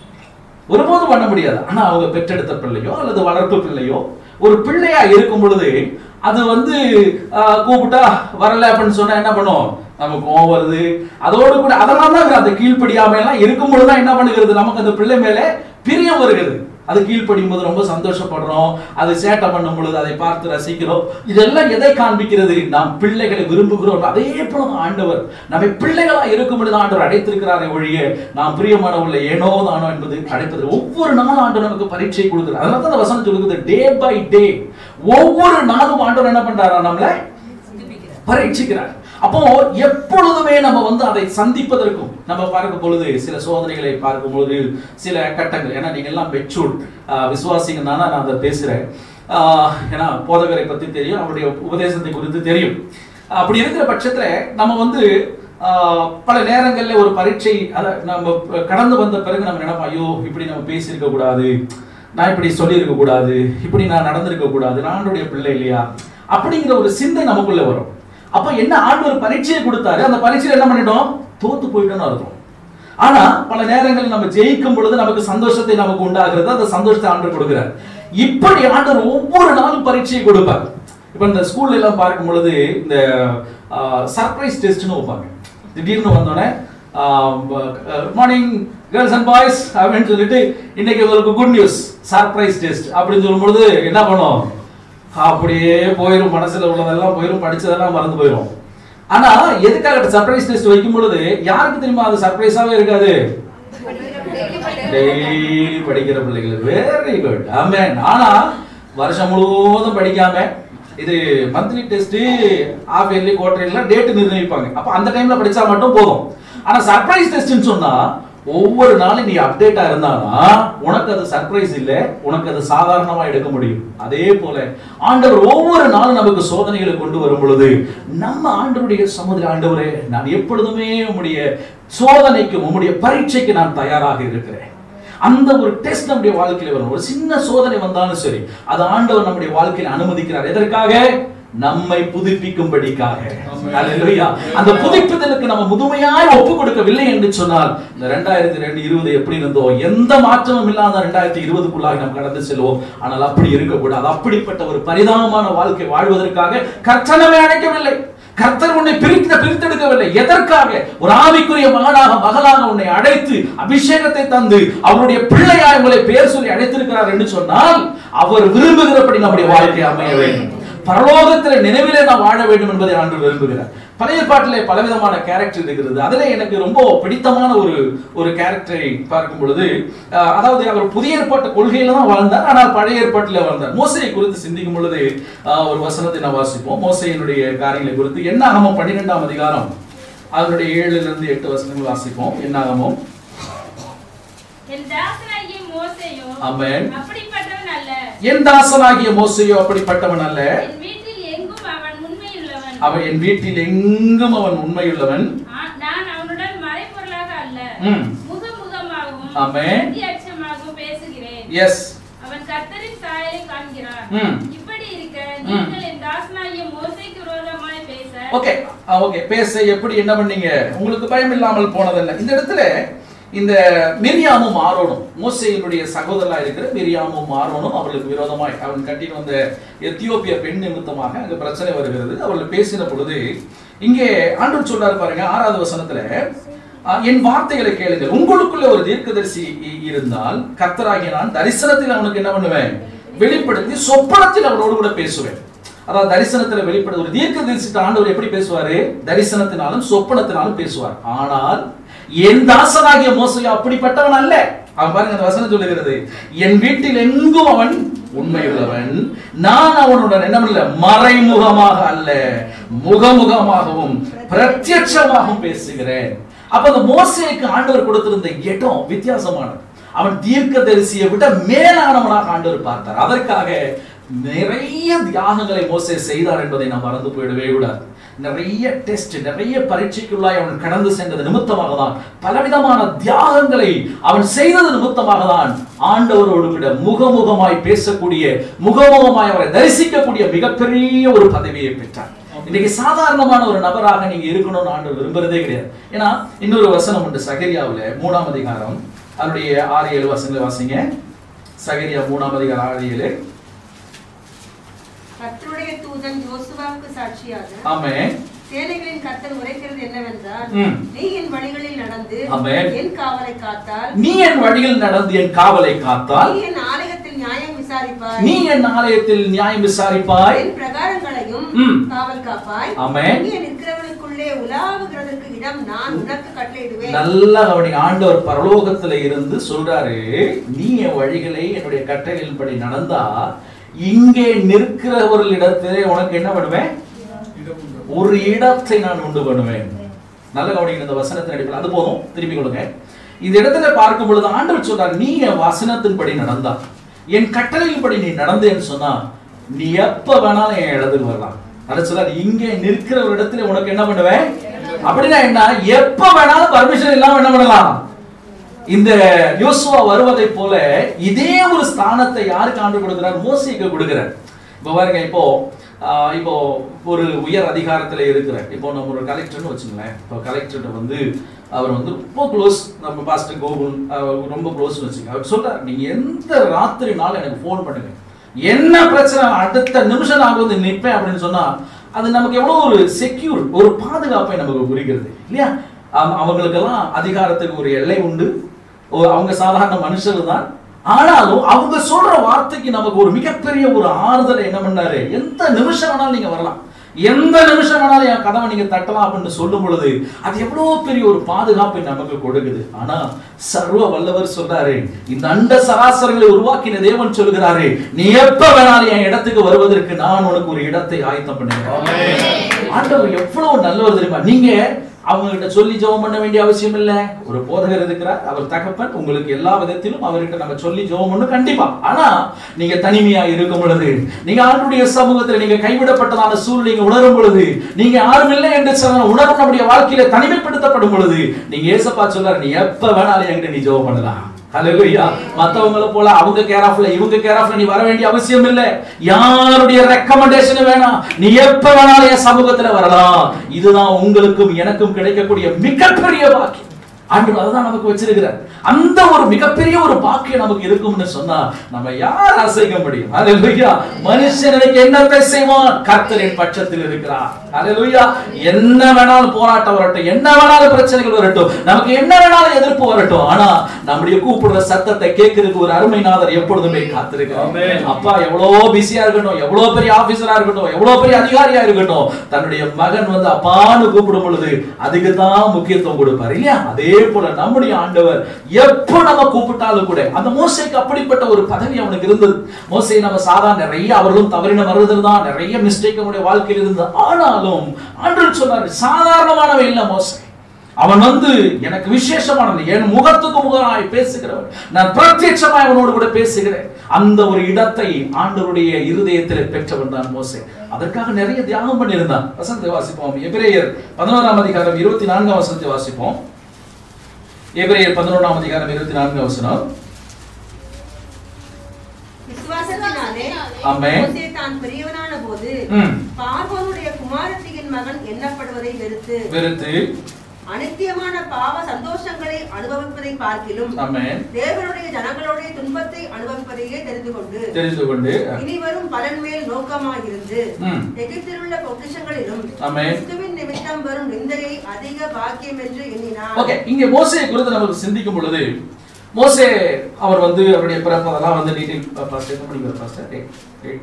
ஒருபோதும் பண்ண முடியாது ஆனா அவங்க பெற்றெடுத்த பிள்ளையோ அல்லது வளர்ப்பு பிள்ளையோ ஒரு பிள்ளையா இருக்கும் பொழுது அது வந்து ஆஹ், கூப்பிட்டா வரல அப்படின்னு சொன்னா என்ன பண்ணும் நமக்கு கோவம் வருது அதோடு கூட அதெல்லாம் தான் அந்த கீழ்ப்படியாம எல்லாம் இருக்கும் பொழுதுதான் என்ன பண்ணுகிறது நமக்கு அந்த பிள்ளை மேல பிரியம் வருகிறது அது கீழ்ப்படியும் போது ரொம்ப சந்தோஷப்படுறோம் அது சேட்டை பண்ணும் பொழுது அதை பார்த்து ரசிக்கிறோம் இதெல்லாம் எதை காண்பிக்கிறது நாம் பிள்ளைகளை விரும்புகிறோம் அதே போல தான் ஆண்டவர் நம்மை பிள்ளைகளா இருக்கும் பொழுது ஆண்டவர் அடைத்திருக்கிறாரே ஒழிய நாம் பிரியமானவர்கள் ஏனோ தானோ என்பது அடைப்பது ஒவ்வொரு நாளும் ஆண்டவர் நமக்கு பரீட்சை கொடுக்கிறார் அதனால தான் அந்த வசனம் சொல்லுகிறது டே பை டே ஒவ்வொரு நாளும் ஆண்டவர் என்ன பண்றாரா நம்மளை பரீட்சிக்கிறார் அப்போ எப்பொழுதுமே நம்ம வந்து அதை சந்திப்பதற்கும் நம்ம பார்க்கும் பொழுது சில சோதனைகளை பார்க்கும் பொழுது சில கட்டங்கள் ஏன்னா நீங்க எல்லாம் மெச்சூர் விசுவாசிங்கனால நான் அதை பேசுறேன் ஆஹ், ஏன்னா போதகரை பத்தி தெரியும் அவருடைய உபதேசத்தை குறித்து தெரியும் அப்படி இருக்கிற பட்சத்துல நம்ம வந்து ஆஹ், பல நேரங்கள்ல ஒரு பரீட்சை அத நம்ம கடந்து வந்த பிறகு நம்ம நினைப்போம் ஐயோ இப்படி நம்ம பேசியிருக்க கூடாது நான் இப்படி சொல்லியிருக்க கூடாது இப்படி நான் நடந்திருக்க கூடாது நான் ஆண்டுடைய பிள்ளை இல்லையா அப்படிங்கிற ஒரு சிந்தை நமக்குள்ள வரும் அப்ப என்ன ஆண்டு ஒரு பரீட்சையை கொடுத்தாரு அந்த பரீட்சையில என்ன பண்ணிட்டோம் தோத்து போயிட்டோம்னு அர்த்தம் ஆனா பல நேரங்களில் நம்ம ஜெயிக்கும் பொழுது நமக்கு சந்தோஷத்தை நமக்கு உண்டாகிறது அந்த சந்தோஷத்தை ஆண்டு கொடுக்கிறார் இப்படி ஆண்டவர் ஒவ்வொரு நாளும் பரீட்சையை கொடுப்பார் இப்ப இந்த ஸ்கூல்ல எல்லாம் பார்க்கும் பொழுது இந்த சர்ப்ரைஸ் டெஸ்ட்னு வைப்பாங்க திடீர்னு வந்தோடனே good morning girls and boys அப்படின்னு சொல்லிட்டு இன்னைக்கு உங்களுக்கு குட் நியூஸ் சர்ப்ரைஸ் டெஸ்ட் அப்படின்னு சொல்லும்பொழுது என்ன பண்ணும் அப்படியே போயிடும் மனசுல உள்ளதெல்லாம் போயிடும் படிச்சதெல்லாம் மறந்து போயிடும் ஆனா எதுக்காக சர்ப்ரைஸ் டெஸ்ட் வைக்கும் பொழுது யாருக்கு தெரியுமா அது சர்ப்ரைஸாவே இருக்காது டெய்லி படிக்கிற பிள்ளைகள் வெரி குட் ஆமென் ஆனா வருஷம் முழுவதும் படிக்காம இது மந்த்லி டெஸ்ட் ஆஃப் இயர்லி குவார்டர்ல டேட் நிர்ணயிப்பாங்க அப்ப அந்த டைம்ல படிச்சா மட்டும் போதும் ஆனா சர்ப்ரைஸ் டெஸ்ட்னு சொன்னா ஒவ்வொரு நாளும் நீ அப்டேட்டா இருந்தானா உனக்கு அது சர்ப்ரைஸ் இல்ல உனக்கு அது சாதாரணமா எடுக்க முடியும் அதே போல ஆண்டவர் ஒவ்வொரு நாளும் நமக்கு சோதனைகளை கொண்டு வரும் பொழுது நம்ம ஆண்டவருடைய சமுதிர ஆண்டவரே நான் எப்பொழுதுமே உம்முடைய சோதனைக்கும் உம்முடைய பரீட்சைக்கு நான் தயாராக இருக்கிறேன் அந்த ஒரு டெஸ்ட் நம்முடைய வாழ்க்கையில வரும் ஒரு சின்ன சோதனை வந்தாலும் சரி அது ஆண்டவர் நம்முடைய வாழ்க்கையில அனுமதிக்கிறார் எதற்காக நம்மை புதுப்பிக்கும்படிக்காக அல்லேலூயா அந்த புதுப்பித்தலுக்கு நம்ம முதுமையாய் ஒப்பு கொடுக்கவில்லை என்று சொன்னால் இந்த ரெண்டாயிரத்தி ரெண்டு இருபது எப்படி இருந்தோ எந்த மாற்றமும் இல்லாத ரெண்டாயிரத்தி இருபதுக்குள்ளாக நாம் கடந்து செல்வோம் ஆனால் அப்படி இருக்கக்கூடாது அப்படிப்பட்ட ஒரு பரிதாபமான வாழ்க்கை வாழ்வதற்காக கர்த்தனமே அழைக்கவில்லை கர்த்தர் உன்னை பிரித்த பிரித்தெடுக்கவில்லை எதற்காக ஒரு ஆவிக்குரிய மகனாக மகளாக உன்னை அழைத்து அபிஷேகத்தை தந்து அவருடைய பிள்ளையாய் உங்களை பேர் சொல்லி அழைத்திருக்கிறார் என்று சொன்னால் அவர் விரும்புகிறபடி நம்முடைய வாழ்க்கை அமைய வேண்டும் பரலோகத்தில் நினைவிலே நாம் வாழ வேண்டும் என்பதை ஆண்டு விரும்புகிறார் பழைய பாட்டிலே பலவிதமான கேரக்டர் இருக்கிறது அதுல எனக்கு ரொம்ப பிடித்தமான ஒரு ஒரு கேரக்டரை பார்க்கும் பொழுது அஹ், அதாவது அவர் புதிய ஏற்பாட்டு கொள்கையில தான் வாழ்ந்தார் ஆனால் பழைய ஏற்பாட்டில் வாழ்ந்தார் மோசையை குறித்து சிந்திக்கும் பொழுது அஹ், ஒரு வசனத்தை நான் வாசிப்போம் மோசையினுடைய காரியங்களை குறித்து என்னாகமோ பன்னிரெண்டாம் அதிகாரம் அதனுடைய ஏழுல இருந்து எட்டு வசனங்கள் வாசிப்போம் என்னாகமோ என் தாசனாகிய மோசேயும் ஆமென். அப்படிப்பட்டவன் அல்ல என் தாசனாகிய மோசையோ அப்படிப்பட்டவன் அல்ல என் வீட்டில் எங்கும் அவன் உண்மையுள்ளவன் அவன் என் வீட்டில் எங்கும் அவன் உண்மையுள்ளவன் ஆ- நான் அவனுடன் மறைபொருளாக அல்ல ம். முகமுகமாகவும் ஆமென். பிரத்யட்சமாகவும் பேசுகிறேன் எஸ் அவன் கர்த்தரின் சாயலை காண்கிறான் ம். இப்படி இருக்க நீங்கள் என் தாசனாகிய மோசேக்கு விரோதமாய் பேச ஓகே ஓகே பேச எப்படி என்ன பண்ணீங்க உங்களுக்கு பயம் இல்லாமல் போனதில்லை இந்த இடத்துல இந்த மிரியாமும் ஆரோனும் மோசையினுடைய சகோதரலா இருக்கிற மிரியாமும் ஆரோனும் அவர்களுக்கு விரோதமாய் அவன் கட்டிட்டு வந்த எத்தியோப்பிய பெண் நிமித்தமாக அங்க பிரச்சனை வருகிறது அவர்கள் பேசின பொழுது இங்கே ஆண்டவர் சொல்றாரு பாருங்க ஆறாவது வசனத்துல ஆஹ், என் வார்த்தைகளை கேளுங்கள் உங்களுக்குள்ள ஒரு தீர்க்கதரிசி இ- இருந்தால் கர்த்தராகிய நான் தரிசனத்தில் அவனுக்கு என்ன பண்ணுவேன் வெளிப்படுத்தி சொப்பனத்தில் அவனோடு கூட பேசுவேன் அதாவது தரிசனத்துல வெளிப்பட ஒரு தீர்க்க தரிசித்த ஆண்டவர் எப்படி பேசுவாரு தரிசனத்தினாலும் சொப்பனத்தினாலும் பேசுவார் ஆனால் என் தாசனாகிய மோசையோ அப்படிப்பட்டவன் அல்ல அவன் பாருங்க அந்த வசனம் சொல்லுகிறது என் வீட்டில் எங்கும் அவன் உண்மையுள்ளவன் நான் அவனுடன் என்ன பண்ணல மறைமுகமாக அல்ல முகமுகமாகவும் பிரத்யட்சமாகவும் பேசுகிறேன் அப்ப அந்த மோசேக்கு ஆண்டவர் கொடுத்திருந்த இடம் வித்தியாசமானது அவன் தீர்க்கதரிசியை விட மேலானவனாக ஆண்டவர் பார்த்தார் அதற்காக நிறைய தியாகங்களை மோசே செய்தார் என்பதை நாம் மறந்து போயிடவே கூடாது நிறைய டெஸ்ட் நிறைய பரீட்சைக்குள்ளாய் அவன் கடந்து சென்றது நிமித்தமாக தான் பலவிதமான தியாகங்களை அவன் செய்தது நிமித்தமாக தான் ஆண்டவரோடு கூட முகமுகமாய் பேசக்கூடிய முகமுகமாய் அவரை தரிசிக்கக்கூடிய மிகப்பெரிய ஒரு பதவியை பெற்றார் இன்னைக்கு சாதாரணமான ஒரு நபராக நீங்க இருக்கணும்னு ஆண்டவர் விரும்புறதே கிடையாது ஏன்னா இன்னொரு வசனம் உண்டு சகரியாவுல மூணாம் அதிகாரம் அதனுடைய ஆறு ஏழு வசனங்களை வாசிங்க சகரியா மூணாம் அதிகாரம் ஆறு ஏழு கர்த்தருடைய தூதன் ஜோசுவாவுக்கு சாட்சியாக ஆமே சேனைகளின் கர்த்தர் உரைக்கிறது என்னவென்றால் ம். நீ என் வழிகளில் நடந்து ஆமென். என் காவலை காத்தால் நீ என் வழியில் நடந்து என் காவலை காத்தால் நீ என் ஆலயத்தில் நியாயம் விசாரிப்பாய் நீ என் ஆலயத்தில் நியாயம் விசாரிப்பாய் என் பிரகாரங்களையும் ம். காவல் காப்பாய் ஆமென். இங்கே நிற்கிறவனுக்குள்ளே உலாவுகிறதற்கு இடம் நான் உனக்கு கட்டளையிடுவேன் நல்லா அவனுடைய ஆண்டவர் பரலோகத்துல இருந்து சொல்றாரு நீ என் வழிகளை என்னுடைய கட்டளையின்படி நடந்தா இங்கே நிற்கிறவர்களிடத்திலே உனக்கு என்ன பண்ணுவேன் ஒரு இடத்தை நான் உண்டு பண்ணுவேன் நல்ல கவனிங்க இந்த வசனத்தின் அடிப்படையில் அது போதும் திருப்பி கொடுங்க இந்த இடத்துல பார்க்கும் பொழுது ஆண்டவர் சொல்றார் நீ என் வசனத்தின்படி நடந்தா என் கட்டளையின்படி நீ நடந்தேன்னு சொன்னா நீ எப்ப வேணாலும் என் இடத்துக்கு வரலாம் அதை சொல்றாரு இங்கே நிற்கிற ஒரு இடத்துல உனக்கு என்ன பண்ணுவேன் அப்படின்னா என்ன எப்ப வேணாலும் பர்மிஷன் இல்லாம என்ன பண்ணலாம் இந்த யோசுவா வருவதை போல இதே ஒரு ஸ்தானத்தை யாருக்கு ஆண்டு கொடுக்கிறார் மோசேக்கு கொடுக்கிறார் இப்போ பாருங்க இப்போ ஆஹ், இப்போ ஒரு உயர் அதிகாரத்துல இருக்கிற இப்போ நம்ம ஒரு கலெக்டர்னு வச்சுங்களேன் இப்போ கலெக்டர்கிட்ட வந்து அவர் வந்து ரொம்ப க்ளோஸ் நம்ம பாஸ்டர் கோகுல் அவர் ரொம்ப க்ளோஸ்னு வச்சுங்க அவர் சொல்றார் நீங்க எந்த ராத்திரினாலும் எனக்கு ஃபோன் பண்ணுங்க என்ன பிரச்சனை அடுத்த நிமிஷம் நான் வந்து நிற்பேன் அப்படின்னு சொன்னா அது நமக்கு எவ்வளவு ஒரு செக்யூர் ஒரு பாதுகாப்பை நமக்கு குறிக்கிறது இல்லையா அவ- அவங்களுக்கெல்லாம் அதிகாரத்துக்கு ஒரு எல்லை உண்டு ஓ- அவங்க சாதாரண மனுஷர் தான் ஆனாலும் அவங்க சொல்ற வார்த்தைக்கு நமக்கு ஒரு மிகப்பெரிய ஒரு ஆறுதலை என்ன பண்ணாரு எந்த நிமிஷம் வேணாலும் நீங்க வரலாம் எந்த நிமிஷம் வேணாலும் என் கதவை நீங்க தட்டலாம் அப்படின்னு சொல்லும் பொழுது அது எவ்வளவு பெரிய ஒரு பாதுகாப்பை நமக்கு கொடுக்குது ஆனா சர்வ வல்லவர் சொல்றாரு இந்த அண்ட சராசரங்களை உருவாக்கின தேவன் சொல்கிறாரு நீ எப்ப வேணாலும் என் இடத்துக்கு வருவதற்கு நான் உனக்கு ஒரு இடத்தை ஆயத்தம் பண்ணுகிறேன் ஆண்டவர் எவ்வளவு நல்லவர் தெரியுமா நீங்க அவங்க கிட்ட சொல்லி ஜெபம் பண்ண வேண்டிய அவசியம் இல்ல ஒரு போதகர் இருக்கிறார் அவர் தகப்பன் உங்களுக்கு எல்லா விதத்திலும் அவர்கிட்ட நம்ம சொல்லி ஜெபம் பண்ணணும் கண்டிப்பா ஆனா நீங்க தனிமையா இருக்கும் பொழுது நீங்க ஆண்டுடைய சமூகத்துல நீங்க கைவிடப்பட்டதான சூழ்நிலை நீங்க உணரும் பொழுது நீங்க யாரும் இல்லை என்று சொன்ன உணர்வு நம்முடைய வாழ்க்கையில தனிமைப்படுத்தப்படும் பொழுது நீங்க ஏசப்பா சொல்றாரு நீ எப்ப வேணாலும் என்கிட்ட நீ ஜெபம் பண்ணலாம் ஹalleluya மத்தவங்கள போல அவங்க கேர் ஆஃப்ல இவங்க கேர் ஆஃப்ல நீ வர வேண்டிய அவசியம் இல்ல யாருடைய ரெக்கமெண்டேஷன் வேணாம் நீ எப்ப வேணாலும் என் சமூகத்துல வரலாம் இதுதான் உங்களுக்கும் எனக்கும் கிடைக்கக்கூடிய மிகப்பெரிய பாக்கியம் ஆண்டவர் அதுதான் நமக்கு வச்சிருக்கிறார் அந்த ஒரு மிகப்பெரிய ஒரு பாக்கியம் நமக்கு இருக்கும்னு சொன்னா நம்ம யார் அசைக்க முடியும் ஹalleluya மனுஷன் எனக்கு என்னத்தை செய்வான் கர்த்தரின் பட்சத்தில் இருக்கிறார் ஹalleluya என்ன வேணாலும் போராட்டம் வரட்டும் என்ன வேணாலும் பிரச்சனைகள் வரட்டும் நமக்கு என்ன வேணாலும் எதிர்ப்பு வரட்டும் ஆனா நம்முடைய கூப்பிடுற சத்தத்தை கேட்கறதுக்கு ஒரு அருமைநாதர் எப்பொழுதுமே காத்திருக்கிறார் அப்பா எவ்வளவு பிஸியா இருக்கட்டும் எவ்வளவு பெரிய ஆபீசரா இருக்கட்டும் எவ்வளவு பெரிய அதிகாரியா இருக்கட்டும் தன்னுடைய மகன் வந்து அப்பான்னு கூப்பிடும் பொழுது அதுக்கு தான் முக்கியத்துவம் கொடுப்பார் இல்லையா அதே போல நம்முடைய ஆண்டவர் எப்போ நம்ம கூப்பிட்டாலும் கூட அந்த மோசைக்கு அப்படிப்பட்ட ஒரு பதவி அவனுக்கு இருந்தது மோசை நம்ம சாதாரண நிறைய அவர்களும் தவறின வருதல் தான் நிறைய மிஸ்டேக் அவனுடைய வாழ்க்கையில் இருந்தது ஆனாலும் ஆண்டவர் சொன்னார் சாதாரணமானவன் இல்ல மோசை அவன் வந்து எனக்கு விசேஷமானது என் முகத்துக்கு முகமாய் பேசுகிறவன் நான் பிரத்யட்சமாய் அவனோடு கூட பேசுகிறேன் அந்த ஒரு இடத்தை ஆண்டவருடைய இருதயத்தில் பெற்றவன் தான் மோசே அதற்காக நிறைய தியாகம் பண்ணியிருந்தான் வசனத்தை வாசிப்போம் எபிரேயர் பதினோராம் அதிகாரம் இருபத்தி நான்காம் வசனத்தை வாசிப்போம் எபிரேயர் பதினோராம் அதிகாரம் இருபத்தி நான்காம் வசனம் விசுவாசத்தினாலே ஆமென். மோசே தான் பெரியவனான போது ம். பார்வோனுடைய குமாரத்தியின் மகன் எண்ணப்படுவதை வெறுத்து வெறுத்து அனித்தியமான பாவ சந்தோஷங்களை அனுபவிப்பதை பார்க்கிலும் ஆமென் தேவனுடைய ஜனங்களுடைய துன்பத்தை அனுபவிப்பதையே தெரிந்து கொண்டு தெரிந்து கொண்டு இனி வரும் பலன் மேல் நோக்கமாயிருந்து ம். எகிப்தில் உள்ள பொக்கிஷங்களிலும் ஆமென். கிறிஸ்துவின் நிமித்தம் வரும் நிந்தையை அதிக பாக்கியம் என்று எண்ணினார் ஓகே இங்க மோசே குறித்து நமக்கு சிந்திக்கும் பொழுது மோசே அவர் வந்து அவருடைய பிறப்பு அதெல்லாம் வந்து டீடைல் பாஸ்டர் என்ன பண்ணிக்கிற பாஸ்டர்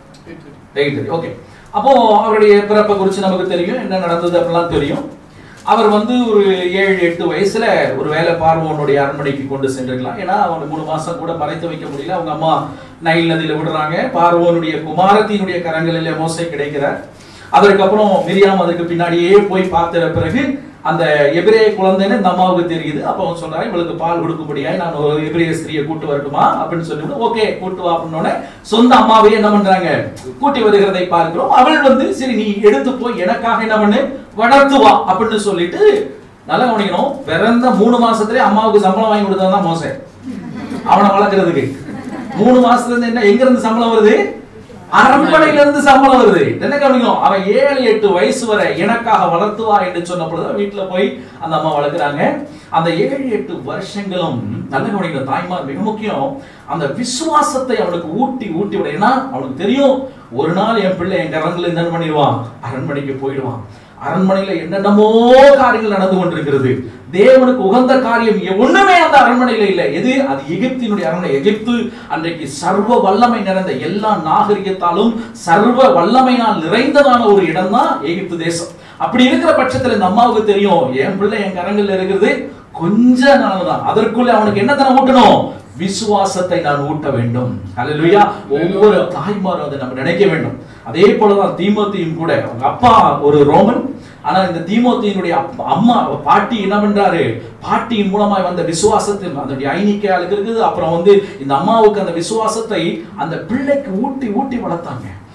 ரைட் ஓகே அப்போ அவருடைய பிறப்பை குறித்து நமக்கு தெரியும் என்ன நடந்தது அப்படிலாம் தெரியும் அவர் வந்து ஒரு ஏழு எட்டு வயசுல ஒரு வேலை பார்வோனுடைய அரண்மனைக்கு கொண்டு சென்றிருக்கலாம் ஏன்னா அவங்க மூணு மாசம் கூட மறைத்து வைக்க முடியல அவங்க அம்மா நைல் நதியில விடுறாங்க பார்வோனுடைய குமாரத்தினுடைய கரங்களிலே மோசை கிடைக்கிறார் அதற்கப்புறம் மிரியாம் அதுக்கு பின்னாடியே போய் பார்த்த பிறகு அந்த எபிரேய குழந்தைன்னு இந்த அம்மாவுக்கு தெரியுது அப்போ அவன் சொல்றாரு இவளுக்கு பால் கொடுக்கும்படியாய் நான் ஒரு எபிரேய ஸ்திரியை கூட்டு வரட்டுமா அப்படின்னு சொல்லிவிட்டு ஓகே கூட்டு வா அப்படின்னோடனே சொந்த அம்மாவே என்ன பண்றாங்க கூட்டி வருகிறதை பார்க்கிறோம் அவள் வந்து சரி நீ எடுத்து போய் எனக்காக என்ன பண்ணு வளர்த்து வா அப்படின்னு சொல்லிட்டு நல்லா கவனிக்கணும் பிறந்த மூணு மாசத்துலயே அம்மாவுக்கு சம்பளம் வாங்கி கொடுத்தவன் தான் மோசை அவனை வளர்க்கறதுக்கு மூணு மாசத்துல இருந்து என்ன எங்க இருந்து சம்பளம் வருது அரண்மனையில இருந்து சம்பளம் வருது என்ன கவனிக்கணும் அவன் ஏழு எட்டு வயசு வரை எனக்காக வளர்த்துவா என்று சொன்ன பொழுது வீட்டுல போய் அந்த அம்மா வளர்க்குறாங்க அந்த ஏழு எட்டு வருஷங்களும் நல்ல கவனிக்கணும் தாய்மார் மிக முக்கியம் அந்த விசுவாசத்தை அவனுக்கு ஊட்டி ஊட்டி விட ஏன்னா அவனுக்கு தெரியும் ஒரு நாள் என் பிள்ளை என் கரங்களை என்ன பண்ணிடுவான் அரண்மனைக்கு போயிடுவான் அரண்மனையில என்னென்னமோ காரியங்கள் நடந்து கொண்டிருக்கிறது தேவனுக்கு உகந்த காரியம் எ- ஒண்ணுமே அந்த அரண்மனையில இல்லை எது அது எகிப்தினுடைய அரண்மனை எகிப்து அன்றைக்கு சர்வ வல்லமை நிறைந்த எல்லா நாகரிகத்தாலும் சர்வ வல்லமையினால் நிறைந்ததான ஒரு இடம் தான் எகிப்து தேசம் அப்படி இருக்கிற பட்சத்துல இந்த அம்மாவுக்கு தெரியும் என் பிள்ளை என் கரங்கள்ல இருக்கிறது கொஞ்ச நாள் தான் அதற்குள்ள அவனுக்கு என்ன தரம் ஊட்டணும் விசுவாசத்தை நான் ஊட்ட வேண்டும் அல்லேலூயா ஒவ்வொரு தாய்மாரும் அதை நம்ம நினைக்க வேண்டும் அதே போலதான் தீமோத்தியும் கூட அவங்க அப்பா ஒரு ரோமன் ஆனா இந்த தீமோத்தியினுடைய அப்பா- அம்மா பாட்டி என்ன பண்றாரு பாட்டியின் மூலமாய் வந்த விசுவாசத்தில் அதனுடைய ஐனிக்கையாளுக்கு இருக்குது அப்புறம் வந்து இந்த அம்மாவுக்கு அந்த விசுவாசத்தை அந்த பிள்ளைக்கு ஊட்டி ஊட்டி வளர்த்தாங்க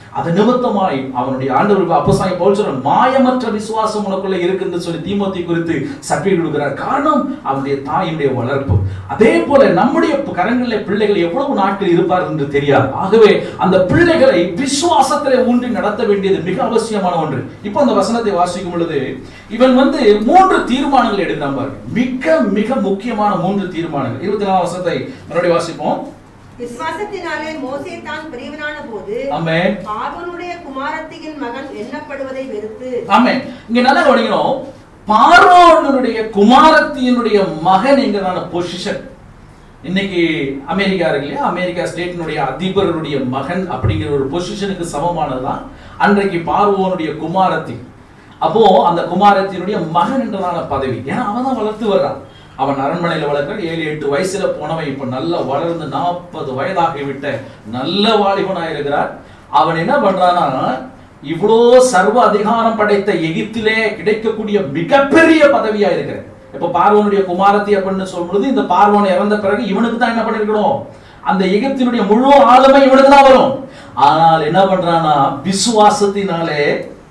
அது நிமித்தமாய் அவனுடைய ஆண்டவர் அப்போஸ்தலன் பவுல் சொல்றார் மாயமற்ற விசுவாசம் உனக்குள்ள இருக்குன்னு சொல்லி தீமோத்தி குறித்து சர்டிஃபிகேட் கொடுக்கிறார் காரணம் அவனுடைய தாயினுடைய வளர்ப்பு அதே போல நம்முடைய கரங்களில் பிள்ளைகள் எவ்வளவு நாட்கள் இருப்பார் என்று தெரியாது ஆகவே அந்த பிள்ளைகளை விசுவாசத்திலே ஊன்றி நடத்த வேண்டியது மிக அவசியமான ஒன்று இப்போ அந்த வசனத்தை வாசிக்கும் பொழுது இவன் வந்து மூன்று தீர்மானங்கள் எடுக்கிறான் பாருங்க மிக மிக முக்கியமான மூன்று தீர்மானங்கள் இருபத்தி நாலாம் வசனத்தை மறுபடியும் வாசிப்போம் விசுவாசத்தினாலே மோசே தான் பிரிவனான போது ஆமென் பார்வனுடைய குமாரத்தியின் மகன் எண்ணப்படுவதை வெறுத்து ஆமென் இங்க நல்லா கவனிக்கணும் பார்வோனுடைய குமாரத்தியினுடைய மகன் என்கிறதான பொசிஷன் இன்னைக்கு அமெரிக்கா இருக்கு இல்லையா அமெரிக்கா ஸ்டேட்டினுடைய அதிபருடைய மகன் அப்படிங்கிற ஒரு பொசிஷனுக்கு சமமானதுதான் அன்றைக்கு பார்வோனுடைய குமாரத்தி அப்போ அந்த குமாரத்தினுடைய மகன் என்றதான பதவி ஏன்னா அவன் தான் வளர்த்து வர்றான் அவன் அரண்மனையில வளர்க்க ஏழு எட்டு வயசுல போனவன் இப்ப நல்லா வளர்ந்து நாற்பது வயதாகிவிட்ட நல்ல வாலிபனா இருக்கிறார் அவன் என்ன பண்றானா இவ்வளோ சர்வ அதிகாரம் படைத்த எகிப்திலே கிடைக்கக்கூடிய மிகப்பெரிய பதவியா இருக்கிற இப்ப பார்வனுடைய குமாரத்தி அப்படின்னு சொல்லும்போது இந்த பார்வன் இறந்த பிறகு இவனுக்கு தான் என்ன பண்ணிருக்கணும் அந்த எகிப்தினுடைய முழு ஆளுமை இவனுக்கு தான் வரும் ஆனால் என்ன பண்றானா விசுவாசத்தினாலே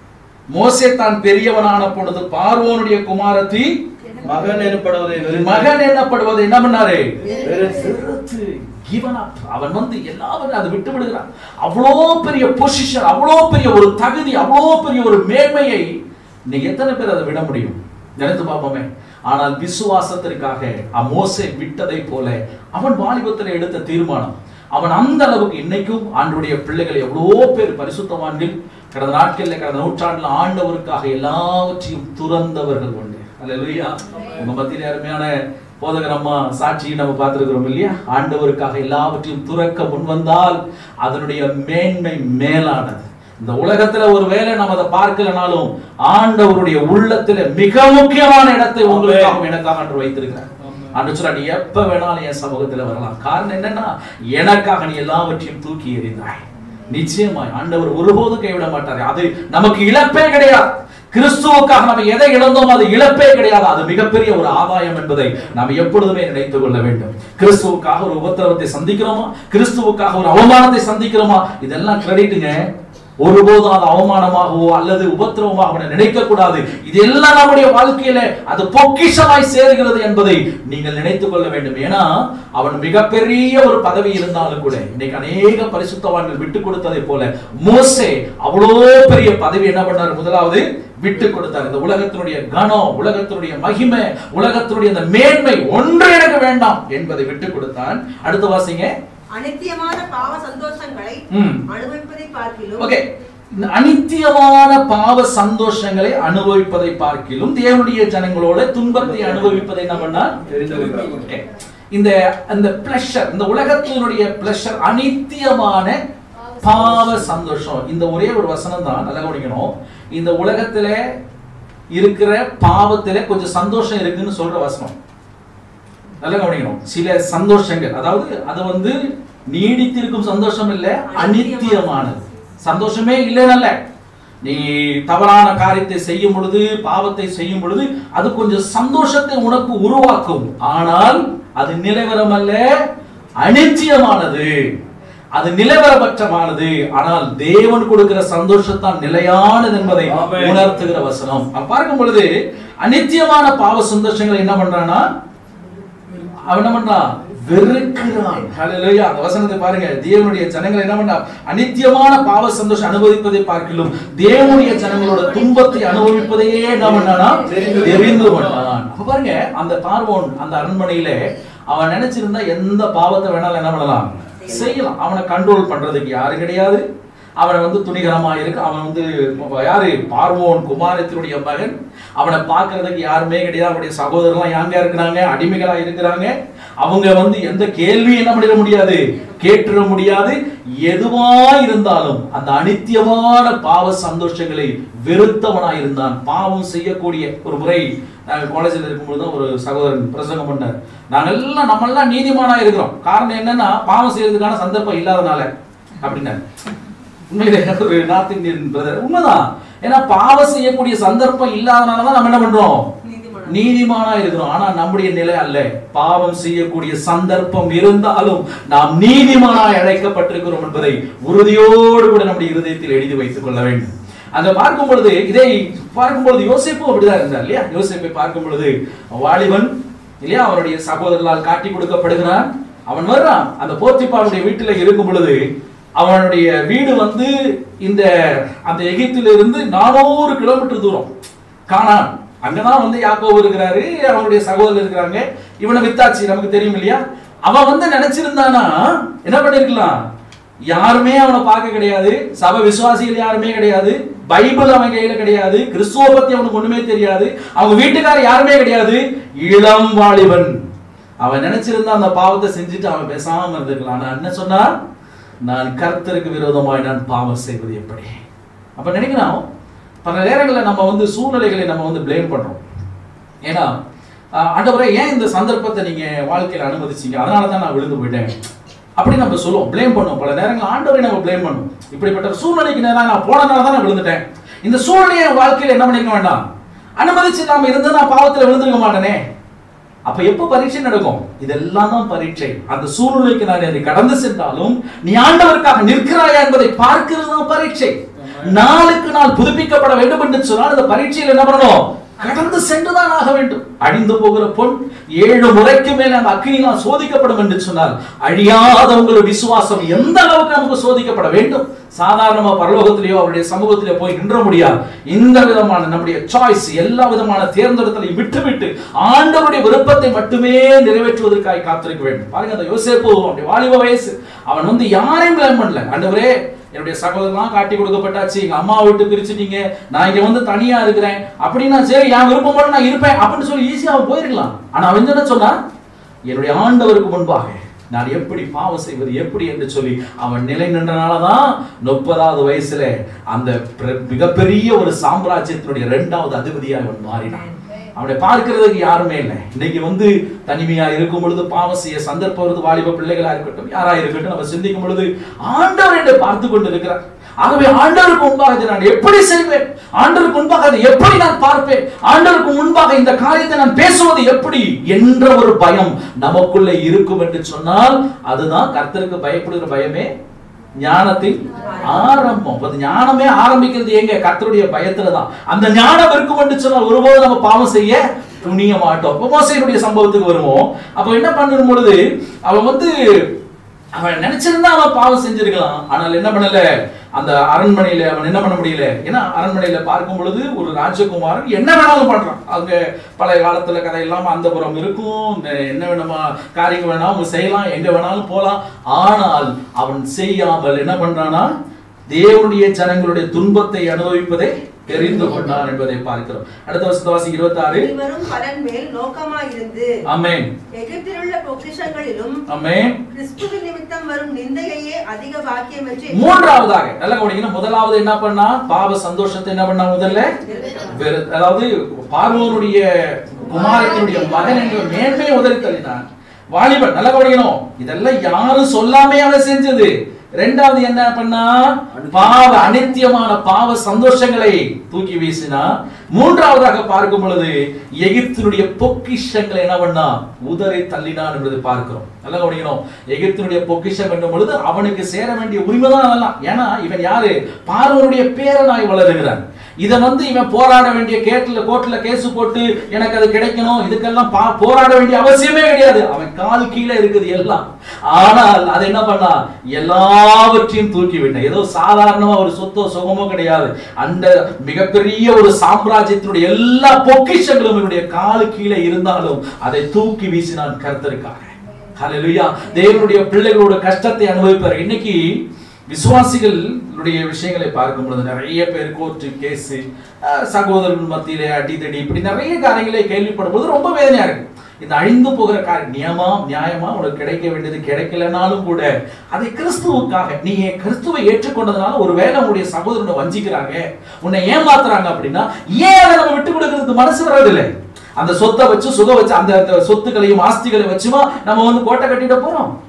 மோசே தான் பெரியவனான பொழுது பார்வோனுடைய குமாரத்தி மகன் எனப்படுவதை வெறும் மகன் என்னப்படுவது என்ன பண்ணாரு வெறுத்து. வெறுத்து given up. அவன் வந்து எல்லாவற்றையும் அதை விட்டு விடுகிறான் அவ்வளோ பெரிய பொசிஷன் அவ்வளோ பெரிய ஒரு தகுதி அவ்வளோ பெரிய ஒரு மேன்மையை இன்னைக்கு எத்தனை பேர் அதை விட முடியும் நினைத்து பார்ப்போமே ஆனால் விசுவாசத்திற்காக மோசே விட்டதை போல அவன் வாலிபத்தில் எடுத்த தீர்மானம் அவன் அந்த அளவுக்கு இன்னைக்கும் ஆண்டுடைய பிள்ளைகள் எவ்வளோ பேர் பரிசுத்தவான்கள் கடந்த நாட்களில் கடந்த நூற்றாண்டில் ஆண்டவருக்காக எல்லாவற்றையும் துறந்தவர்கள் உண்டு அல்லேலூயா உங்க மத்தியில அருமையான போதகர் அம்மா சாட்சியை நம்ம பார்த்திருக்கிறோம் இல்லையா ஆண்டவருக்காக எல்லாவற்றையும் துறக்க முன்வந்தால் அதனுடைய மேன்மை மேலானது இந்த உலகத்துல ஒரு வேளை நம்ம அதை பார்க்கலனாலும் ஆண்டவருடைய உள்ளத்துல மிக முக்கியமான இடத்தை உங்களுக்காகவும் எனக்காக அன்று வைத்திருக்கிறார் அன்று சொல்ல நீ எப்ப வேணாலும் என் சமூகத்துல வரலாம் காரணம் என்னன்னா எனக்காக நீ எல்லாவற்றையும் தூக்கி எறிந்தாய் நிச்சயமாய் ஆண்டவர் ஒருபோதும் கைவிட மாட்டார் அது நமக்கு இழப்பே கிடையாது கிறிஸ்துவுக்காக நம்ம எதை இழந்தோம் அது இழப்பே கிடையாது அது மிகப்பெரிய ஒரு ஆதாயம் என்பதை நாம் எப்பொழுதுமே நினைத்துக் கொள்ள வேண்டும் கிறிஸ்துவுக்காக ஒரு உபத்திரவத்தை சந்திக்கிறோமா கிறிஸ்துவுக்காக ஒரு அவமானத்தை சந்திக்கிறோமா இதெல்லாம் கிரெடிட்டுங்க ஒருபோதும் அது அவமானமாகவோ அல்லது உபத்திரவமாக நினைக்க கூடாது இதெல்லாம் நம்முடைய வாழ்க்கையில அது பொக்கிஷமாய் சேருகிறது என்பதை நீங்கள் நினைத்துக் கொள்ள வேண்டும் ஏன்னா அவன் மிகப்பெரிய ஒரு பதவி இருந்தாலும் கூட இன்னைக்கு அநேக பரிசுத்தவான்கள் விட்டு கொடுத்ததை போல மோசே அவ்வளோ பெரிய பதவி என்ன பண்ணார் முதலாவது விட்டு கொடுத்தார் இந்த உலகத்தினுடைய கனம் உலகத்தினுடைய மகிமை உலகத்தினுடைய அந்த மேன்மை ஒன்று எனக்கு வேண்டாம் என்பதை விட்டு கொடுத்தான் அடுத்து வாசிங்க அனித்தியமான பாவ சந்தோஷங்களை ம். அனுபவிப்பதை பார்க்கிலும் ஓகே இந்த அனித்தியமான பாவ சந்தோஷங்களை அனுபவிப்பதை பார்க்கிலும் தேவனுடைய ஜனங்களோட துன்பத்தை அனுபவிப்பதை என்ன பண்ணால் Okay. இந்த அந்த பிளஷர் இந்த உலகத்தினுடைய பிளஷர் அனித்தியமான பாவ சந்தோஷம் இந்த ஒரே ஒரு வசனம் தான் நல்லா கவனிக்கணும் இந்த உலகத்துல இருக்கிற பாவத்துல கொஞ்சம் சந்தோஷம் இருக்குன்னு சொல்ற வசனம் நல்லா கவனிக்கணும் சில சந்தோஷங்கள் அதாவது அது வந்து நீடித்திருக்கும் சந்தோஷம் இல்ல அனித்தியமானது சந்தோஷமே இல்லைன்னு நீ தவறான காரியத்தை செய்யும் பொழுது பாவத்தை செய்யும் பொழுது அது கொஞ்சம் சந்தோஷத்தை உனக்கு உருவாக்கும் ஆனால் அது நிலைவரம் அல்ல அனித்தியமானது அது நிலவரபற்றமானது ஆனால் தேவன் கொடுக்கிற சந்தோஷத்தான் நிலையானது என்பதை ஆமென். உணர்த்துகிற வசனம் அப்ப பார்க்கும் பொழுது அனித்தியமான பாவ சந்தோஷங்களை என்ன பண்றானா அவன் என்ன பண்றான் வெறுக்கிறான் ஹalleluya அந்த வசனத்தை பாருங்க தேவனுடைய ஜனங்கள் என்ன பண்ணா அனித்தியமான பாவ சந்தோஷம் அனுபவிப்பதை பார்க்கிலும் தேவனுடைய ஜனங்களோட துன்பத்தை அனுபவிப்பதையே என்ன பண்ணானா தெரிந்து தெரிந்து கொண்டான் அப்ப பாருங்க அந்த பார்வோன் அந்த அரண்மனையில அவன் நினைச்சிருந்தா எந்த பாவத்தை வேணாலும் என்ன பண்ணலாம் செய்யலாம் அவனை கண்ட்ரோல் பண்றதுக்கு யாரும் கிடையாது அவனை வந்து துணிகரமா இருக்கு அவன் வந்து யாரு பார்வோன் குமாரத்தினுடைய மகன் அவனை பார்க்கறதுக்கு யாருமே கிடையாது அவனுடைய சகோதரர்லாம் யாங்க இருக்கிறாங்க அடிமைகளா இருக்கிறாங்க அவங்க வந்து எந்த கேள்வி என்ன பண்ணிட முடியாது கேட்டுற முடியாது எதுவா இருந்தாலும் அந்த அனித்தியமான பாவ சந்தோஷங்களை வெறுத்தவனா இருந்தான் பாவம் செய்யக்கூடிய ஒரு முறை நாங்க காலேஜில் இருக்கும்போது தான் ஒரு சகோதரன் பிரசங்கம் பண்ணார் நாங்க எல்லாம் நம்ம எல்லாம் நீதிமானா இருக்கிறோம் காரணம் என்னன்னா பாவம் செய்யறதுக்கான சந்தர்ப்பம் இல்லாதனால அப்படின்னாரு உண்மையிலே ஒரு நார்த் இந்தியன் பிரதர் உண்மைதான் ஏன்னா பாவம் செய்யக்கூடிய சந்தர்ப்பம் இல்லாதனால தான் நம்ம என்ன பண்றோம் நீதிமானா இருக்கிறோம் ஆனா நம்முடைய நிலை அல்ல பாவம் செய்யக்கூடிய சந்தர்ப்பம் இருந்தாலும் நாம் நீதிமானாய் அழைக்கப்பட்டிருக்கிறோம் என்பதை உறுதியோடு கூட நம்முடைய இருதயத்தில் எழுதி வைத்துக் கொள்ள வேண்டும் அங்க பார்க்கும் பொழுது இதை பார்க்கும் பொழுது யோசிப்பும் அப்படிதான் இருந்தார் இல்லையா யோசிப்பை பார்க்கும் பொழுது வாலிபன் இல்லையா அவனுடைய சகோதரர்களால் காட்டி கொடுக்கப்படுகிறான் அவன் வர்றான் அந்த போர்த்திப்பாளுடைய வீட்டுல இருக்கும் பொழுது அவனுடைய வீடு வந்து இந்த அந்த எகிப்திலிருந்து நானூறு கிலோமீட்டர் தூரம் காணான் அங்கதான் வந்து யாக்கோபு இருக்கிறாரு அவனுடைய சகோதரர் இருக்கிறாங்க இவனை வித்தாச்சு நமக்கு தெரியும் இல்லையா அவன் வந்து நினைச்சிருந்தானா என்ன பண்ணிருக்கலாம் யாருமே அவனை பார்க்க கிடையாது சபை விசுவாசிகள் யாருமே கிடையாது பைபிள் அவன் கையில கிடையாது கிறிஸ்துவ பத்தி அவனுக்கு ஒண்ணுமே தெரியாது அவங்க வீட்டுக்காரர் யாருமே கிடையாது இளம் வாலிபன் அவன் நினைச்சிருந்தா அந்த பாவத்தை செஞ்சுட்டு அவன் பேசாம இருந்திருக்கலாம் ஆனா என்ன சொன்னா நான் கர்த்தருக்கு விரோதமாய் நான் பாவம் செய்வது எப்படி அப்ப நினைக்கிறோம் பல நேரங்களில் நம்ம வந்து சூழ்நிலைகளை நம்ம வந்து ப்ளேம் பண்றோம் ஏன்னா ஆஹ், ஆண்டவரே ஏன் இந்த சந்தர்ப்பத்தை நீங்க வாழ்க்கையில அனுமதிச்சீங்க அதனால தான் நான் விழுந்து போயிட்டேன் அப்படி நம்ம சொல்லுவோம் ப்ளேம் பண்ணுவோம் பல நேரங்கள் ஆண்டவரை நம்ம ப்ளேம் பண்ணுவோம் இப்படிப்பட்ட ஒரு சூழ்நிலைக்கு நேரம் நான் போனனால தான் நான் விழுந்துட்டேன் இந்த சூழ்நிலையை என் வாழ்க்கையில என்ன பண்ணிக்க வேண்டாம் அனுமதிச்சு நாம இருந்து நான் பாவத்துல விழுந்திருக்க மாட்டேனே அப்ப எப்ப பரீட்சை நடக்கும் இதெல்லாம் தான் பரீட்சை அந்த சூழ்நிலைக்கு நான் அதை கடந்து சென்றாலும் நீ ஆண்டவருக்காக நிற்கிறாயா என்பதை பார்க்கிறது தான் பரீட்சை நாளுக்கு நாள் புதுப்பிக்கப்பட வேண்டும் என்று சொன்னால் இந்த பரீட்சையில் என்ன பண்ணணும் கடந்து சென்றுதான் ஆக வேண்டும் அழிந்து போகிற பொன் ஏழு முறைக்கு மேல அந்த அக்னியினால் சோதிக்கப்படும் என்று சொன்னால் அழியாத உங்களுடைய விசுவாசம் எந்த அளவுக்கு நமக்கு சோதிக்கப்பட வேண்டும் சாதாரணமா பரலோகத்திலேயோ அவருடைய சமூகத்திலே போய் நின்ற முடியாது இந்த விதமான நம்முடைய சாய்ஸ் எல்லா விதமான தேர்ந்தெடுத்தலையும் விட்டுவிட்டு ஆண்டவருடைய விருப்பத்தை மட்டுமே நிறைவேற்றுவதற்காக காத்திருக்க வேண்டும் பாருங்க அந்த யோசேப்பு அவனுடைய வாலிப வயசு அவன் வந்து யாரையும் பிளான் பண்ணல ஆண்டவரே என்னுடைய சகோதரலாம் காட்டி கொடுக்கப்பட்டாச்சு எங்க அம்மா விட்டு பிரிச்சுட்டீங்க நான் இங்க வந்து தனியா இருக்கிறேன் அப்படின்னா சரி என் விருப்பம் போல நான் இருப்பேன் அப்படின்னு சொல்லி ஈஸியா அவன் போயிருக்கலாம் ஆனா அவன் என்ன சொன்னா என்னுடைய ஆண்டவருக்கு முன்பாக நான் எப்படி பாவம் செய்வது எப்படி என்று சொல்லி அவன் நிலை நின்றனாலதான் முப்பதாவது வயசுல அந்த பிர- மிகப்பெரிய ஒரு சாம்ராஜ்யத்தினுடைய இரண்டாவது அதிபதியாக அவன் மாறினான் அவனை பார்க்கிறதுக்கு யாருமே இல்லை இன்னைக்கு வந்து தனிமையா இருக்கும் பொழுது பாவம் செய்ய சந்தர்ப்பம் வருது வாலிப பிள்ளைகளா இருக்கட்டும் யாரா இருக்கட்டும் நம்ம சிந்திக்கும் பொழுது ஆண்டவர் என்னை பார்த்து கொண்டு இருக்கிறார் ஆகவே ஆண்டவருக்கு முன்பாக இதை நான் எப்படி செய்வேன் ஆண்டவருக்கு முன்பாக அதை எப்படி நான் பார்ப்பேன் ஆண்டவருக்கு முன்பாக இந்த காரியத்தை நான் பேசுவது எப்படி என்ற ஒரு பயம் நமக்குள்ள இருக்கும் என்று சொன்னால் அதுதான் கர்த்தருக்கு பயப்படுகிற பயமே ஞானத்தின் ஆரம்பம் அப்ப அது ஞானமே ஆரம்பிக்கிறது எங்க கர்த்தருடைய பயத்துல தான் அந்த ஞானம் இருக்கும் என்று சொன்னால் ஒருபோது நம்ம பாவம் செய்ய துணிய மாட்டோம் அப்ப மோசையினுடைய சம்பவத்துக்கு வருவோம் அப்ப என்ன பண்ணும் பொழுது அவன் வந்து அவன் நினைச்சிருந்தா அவன் பாவம் செஞ்சிருக்கலாம் ஆனால் என்ன பண்ணல அந்த அரண்மனையில அவன் என்ன பண்ண முடியல ஏன்னா அரண்மனையில பார்க்கும் பொழுது ஒரு ராஜகுமாரன் என்ன வேணாலும் பண்றான் அங்க பழைய காலத்துல கதை எல்லாம் அந்த புறம் இருக்கும் இந்த என்ன வேணுமா காரியங்கள் வேணாலும் அவங்க செய்யலாம் எங்க வேணாலும் போலாம் ஆனால் அவன் செய்யாமல் என்ன பண்றானா தேவனுடைய ஜனங்களுடைய துன்பத்தை அனுபவிப்பதை தெரிந்து கொண்டான் என்பதை பார்க்கிறோம் அடுத்த வருஷத்து வாசி இருபத்தி ஆறு இவரும் பலன் மேல் நோக்கமாயிருந்து அமேன் எகிப்திலுள்ள பொக்கிஷங்களிலும் அமேன் கிறிஸ்துவின் நிமித்தம் வரும் நிந்தையையே அதிக பாக்கியம் என்று மூன்றாவதாக நல்ல கவனிக்கணும் முதலாவது என்ன பண்ணா பாவ சந்தோஷத்தை என்ன பண்ணா முதல்ல வெறு- அதாவது பார்வோனுடைய குமாரத்தினுடைய மகன் என்ற மேன்மையை உதறி தள்ளினான் வாலிபன் நல்ல கவனிக்கணும் இதெல்லாம் யாரும் சொல்லாமே அவன் செஞ்சது ரெண்டாவது என்ன பண்ணா பாவ அனித்தியமான பாவ சந்தோஷங்களை தூக்கி வீசினா மூன்றாவதாக பார்க்கும் பொழுது எகிப்தினுடைய பொக்கிஷங்களை என்ன பண்ணா உதறி தள்ளினான் என்பதை பார்க்கிறோம் நல்லா கவனிக்கணும் எகிப்தினுடைய பொக்கிஷம் என்னும் பொழுது அவனுக்கு சேர வேண்டிய உரிமை தான் அதெல்லாம் ஏன்னா இவன் யாரு பார்வனுடைய பேரனாய் வளருகிறான் இதை வந்து இவன் போராட வேண்டிய கேட்ல கோர்ட்ல கேஸ் போட்டு எனக்கு அது கிடைக்கணும் இதுக்கெல்லாம் பா- போராட வேண்டிய அவசியமே கிடையாது அவன் கால் கீழே இருக்குது எல்லாம் ஆனால் அதை என்ன பண்ணா எல்லாவற்றையும் தூக்கி விட்டான் ஏதோ சாதாரணமா ஒரு சொத்தோ சுகமோ கிடையாது அந்த மிகப்பெரிய ஒரு சாம்ராஜ்யத்தினுடைய எல்லா பொக்கிஷங்களும் இவனுடைய காலு கீழே இருந்தாலும் அதை தூக்கி வீசினான் கர்த்தருக்காக ஹalleluya தேவனுடைய பிள்ளைகளோட கஷ்டத்தை அனுபவிப்பார் இன்னைக்கு விசுவாசிகளுடைய விஷயங்களை பார்க்கும் பொழுது நிறைய பேர் கோர்ட்டு கேஸ் சகோதரர்கள் மத்தியிலே அடிதடி இப்படி நிறைய காரியங்களை கேள்விப்படும் போது ரொம்ப வேதனையா இருக்கு இந்த அழிந்து போகிற காரியம் நியமா நியாயமா உனக்கு கிடைக்க வேண்டியது கிடைக்கலனாலும் கூட அதை கிறிஸ்துவுக்காக நீ கிறிஸ்துவை ஏற்றுக்கொண்டதுனால ஒருவேளை உன்னுடைய சகோதரனை வஞ்சிக்கிறாங்க உன்னை ஏமாத்துறாங்க அப்படின்னா ஏன் அதை நம்ம விட்டு கொடுக்கறதுக்கு மனசு வர்றதில்லை அந்த சொத்தை வச்சு சுக வச்சு அந்த அந்த சொத்துக்களையும் ஆஸ்திகளை வச்சுமா நம்ம வந்து கோட்டை கட்டிட போறோம்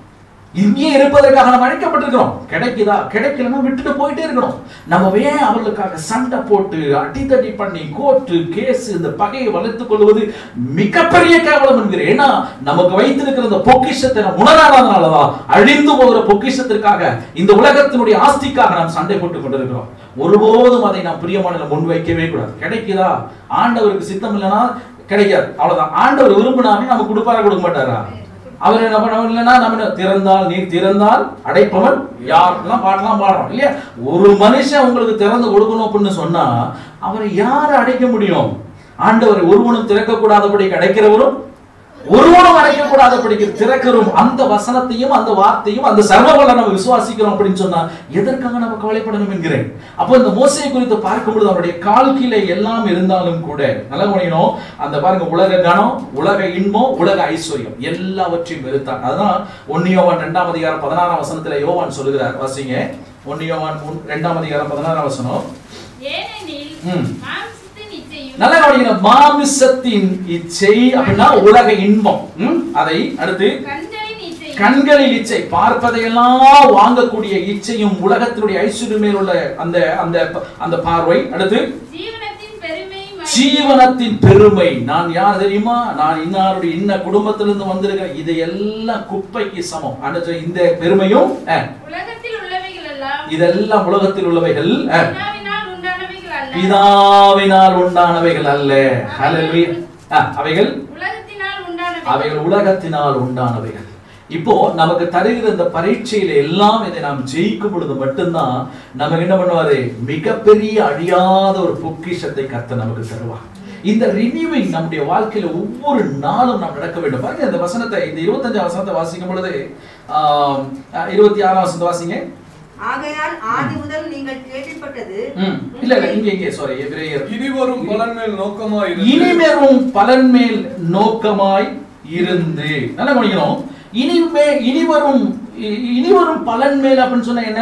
இங்கே இருப்பதற்காக நம்ம அழைக்கப்பட்டிருக்கிறோம் கிடைக்குதா கிடைக்கலன்னா விட்டுட்டு போயிட்டே இருக்கணும் நம்ம ஏன் அவர்களுக்காக சண்டை போட்டு அடித்தடி பண்ணி கோர்ட்டு கேஸ் இந்த பகையை வளர்த்துக் கொள்வது மிகப்பெரிய கேவலம் என்கிறேன் ஏன்னா நமக்கு வைத்திருக்கிற இந்த பொக்கிஷத்தை நாம் உணராதனாலதான் அழிந்து போகிற பொக்கிஷத்திற்காக இந்த உலகத்தினுடைய ஆஸ்திக்காக நாம் சண்டை போட்டுக் கொண்டிருக்கிறோம் ஒருபோதும் அதை நாம் பிரியமான முன் வைக்கவே கூடாது கிடைக்குதா ஆண்டவருக்கு சித்தம் இல்லைன்னா கிடைக்காது அவ்வளவுதான் ஆண்டவர் விரும்பினாலும் நமக்கு கொடுப்பாரா கொடுக்க மாட்டாரா அவர் என்ன பண்ண இல்லைன்னா நம்ம என்ன, திறந்தால் நீர் திறந்தால் அடைப்பவன் யாருக்கெல்லாம் பாட்டெல்லாம் பாடுறோம் இல்லையா ஒரு மனுஷன் உங்களுக்கு திறந்து கொடுக்கணும் அப்படின்னு சொன்னா அவரை யாரை அடைக்க முடியும் ஆண்டவரை ஒருவனும் திறக்கக்கூடாதபடி அடைக்கிறவரும் ஒருவனும் அடைக்கக்கூடாதபடிக்கு திறக்கிறோம் அந்த வசனத்தையும் அந்த வார்த்தையும் அந்த சர்வவல்ல நம்ம விசுவாசிக்கிறோம் அப்படின்னு சொன்னா எதற்காக நம்ம கவலைப்படணும் என்கிறேன் அப்போ இந்த மோசையை குறித்து பார்க்கும் பொழுது அவருடைய கால்கில எல்லாம் இருந்தாலும் கூட நல்லா கவனிக்கணும் அந்த பாருங்க உலக கணம் உலக இன்பம் உலக ஐஸ்வர்யம் எல்லாவற்றையும் வெறுத்தான் அதான் ஒன்னியோவான் இரண்டாம் அதிகாரம் பதினாறாம் வசனத்துல யோவான் சொல்லுகிறார் வாசிங்க ஒன்னியோவான் மூன்- இரண்டாம் அதிகாரம் பதினாறாம் வசனம் ஏனெனில் ம். மாம்சத்தின் இச்சையும் நல்லா கவனிக்கணும் மாமிசத்தின் இச்சை அப்படின்னா உலக இன்பம் ம்? அதை அடுத்து கண்களின் இச்சையும் கண்களில் இச்சை பார்ப்பதையெல்லாம் வாங்கக்கூடிய இச்சையும் உலகத்தினுடைய ஐஸ்வர்யம் மேல் உள்ள அந்த அந்த அந்த பார்வை அடுத்து ஜீவனத்தின் பெருமையும் ஜீவனத்தின் பெருமை நான் யார் தெரியுமா நான் இன்னாருடைய இன்ன குடும்பத்திலிருந்து வந்திருக்கிறேன் இது எல்லாம் குப்பைக்கு சமம் அடுத்து இந்த பெருமையும் அஹ், உலகத்தில் உள்ளவைகள் எல்லாம் இதெல்லாம் உலகத்தில் உள்ளவைகள் அஹ், பிதாவினால் உண்டானவைகள் அல்ல பிதாவினால் உண்டானவைகள் அல்ல ஹalleluya. அஹ், அவைகள் உலகத்தினால் உண்டானவைகள் அவைகள் உலகத்தினால் உண்டானவைகள் இப்போ நமக்கு தருகிற இந்த பரீட்சையில எல்லாம் இதை நாம் ஜெயிக்கும் பொழுது மட்டும்தான் நமக்கு என்ன பண்ணுவாரு மிகப்பெரிய அழியாத ஒரு பொக்கிஷத்தை கர்த்தர் நமக்கு தருவார் இந்த ரினியூவிங் நம்முடைய வாழ்க்கையில ஒவ்வொரு நாளும் நாம் நடக்க வேண்டும் பாருங்க இந்த வசனத்தை இந்த இருபத்தஞ்சாம் வசனத்தை வாசிக்கும் பொழுது ஆஹ், இருபத்தி ஆறாம் வசனத்தை வாசிங்க ஆகையால் ஆதி முதல் நீங்கள் கேள்விப்பட்டது ம். இல்ல இல்ல இங்க இங்க சாரி எபிரேயர் இனிவரும் பலன் மேல் நோக்கமாய் இனிமேலும் பலன் மேல் நோக்கமாய் இருந்து நல்லா கவனிக்கணும் இனிமே இனிவரும் இ- இனிவரும் பலன் மேல் அப்படின்னு சொன்னா என்ன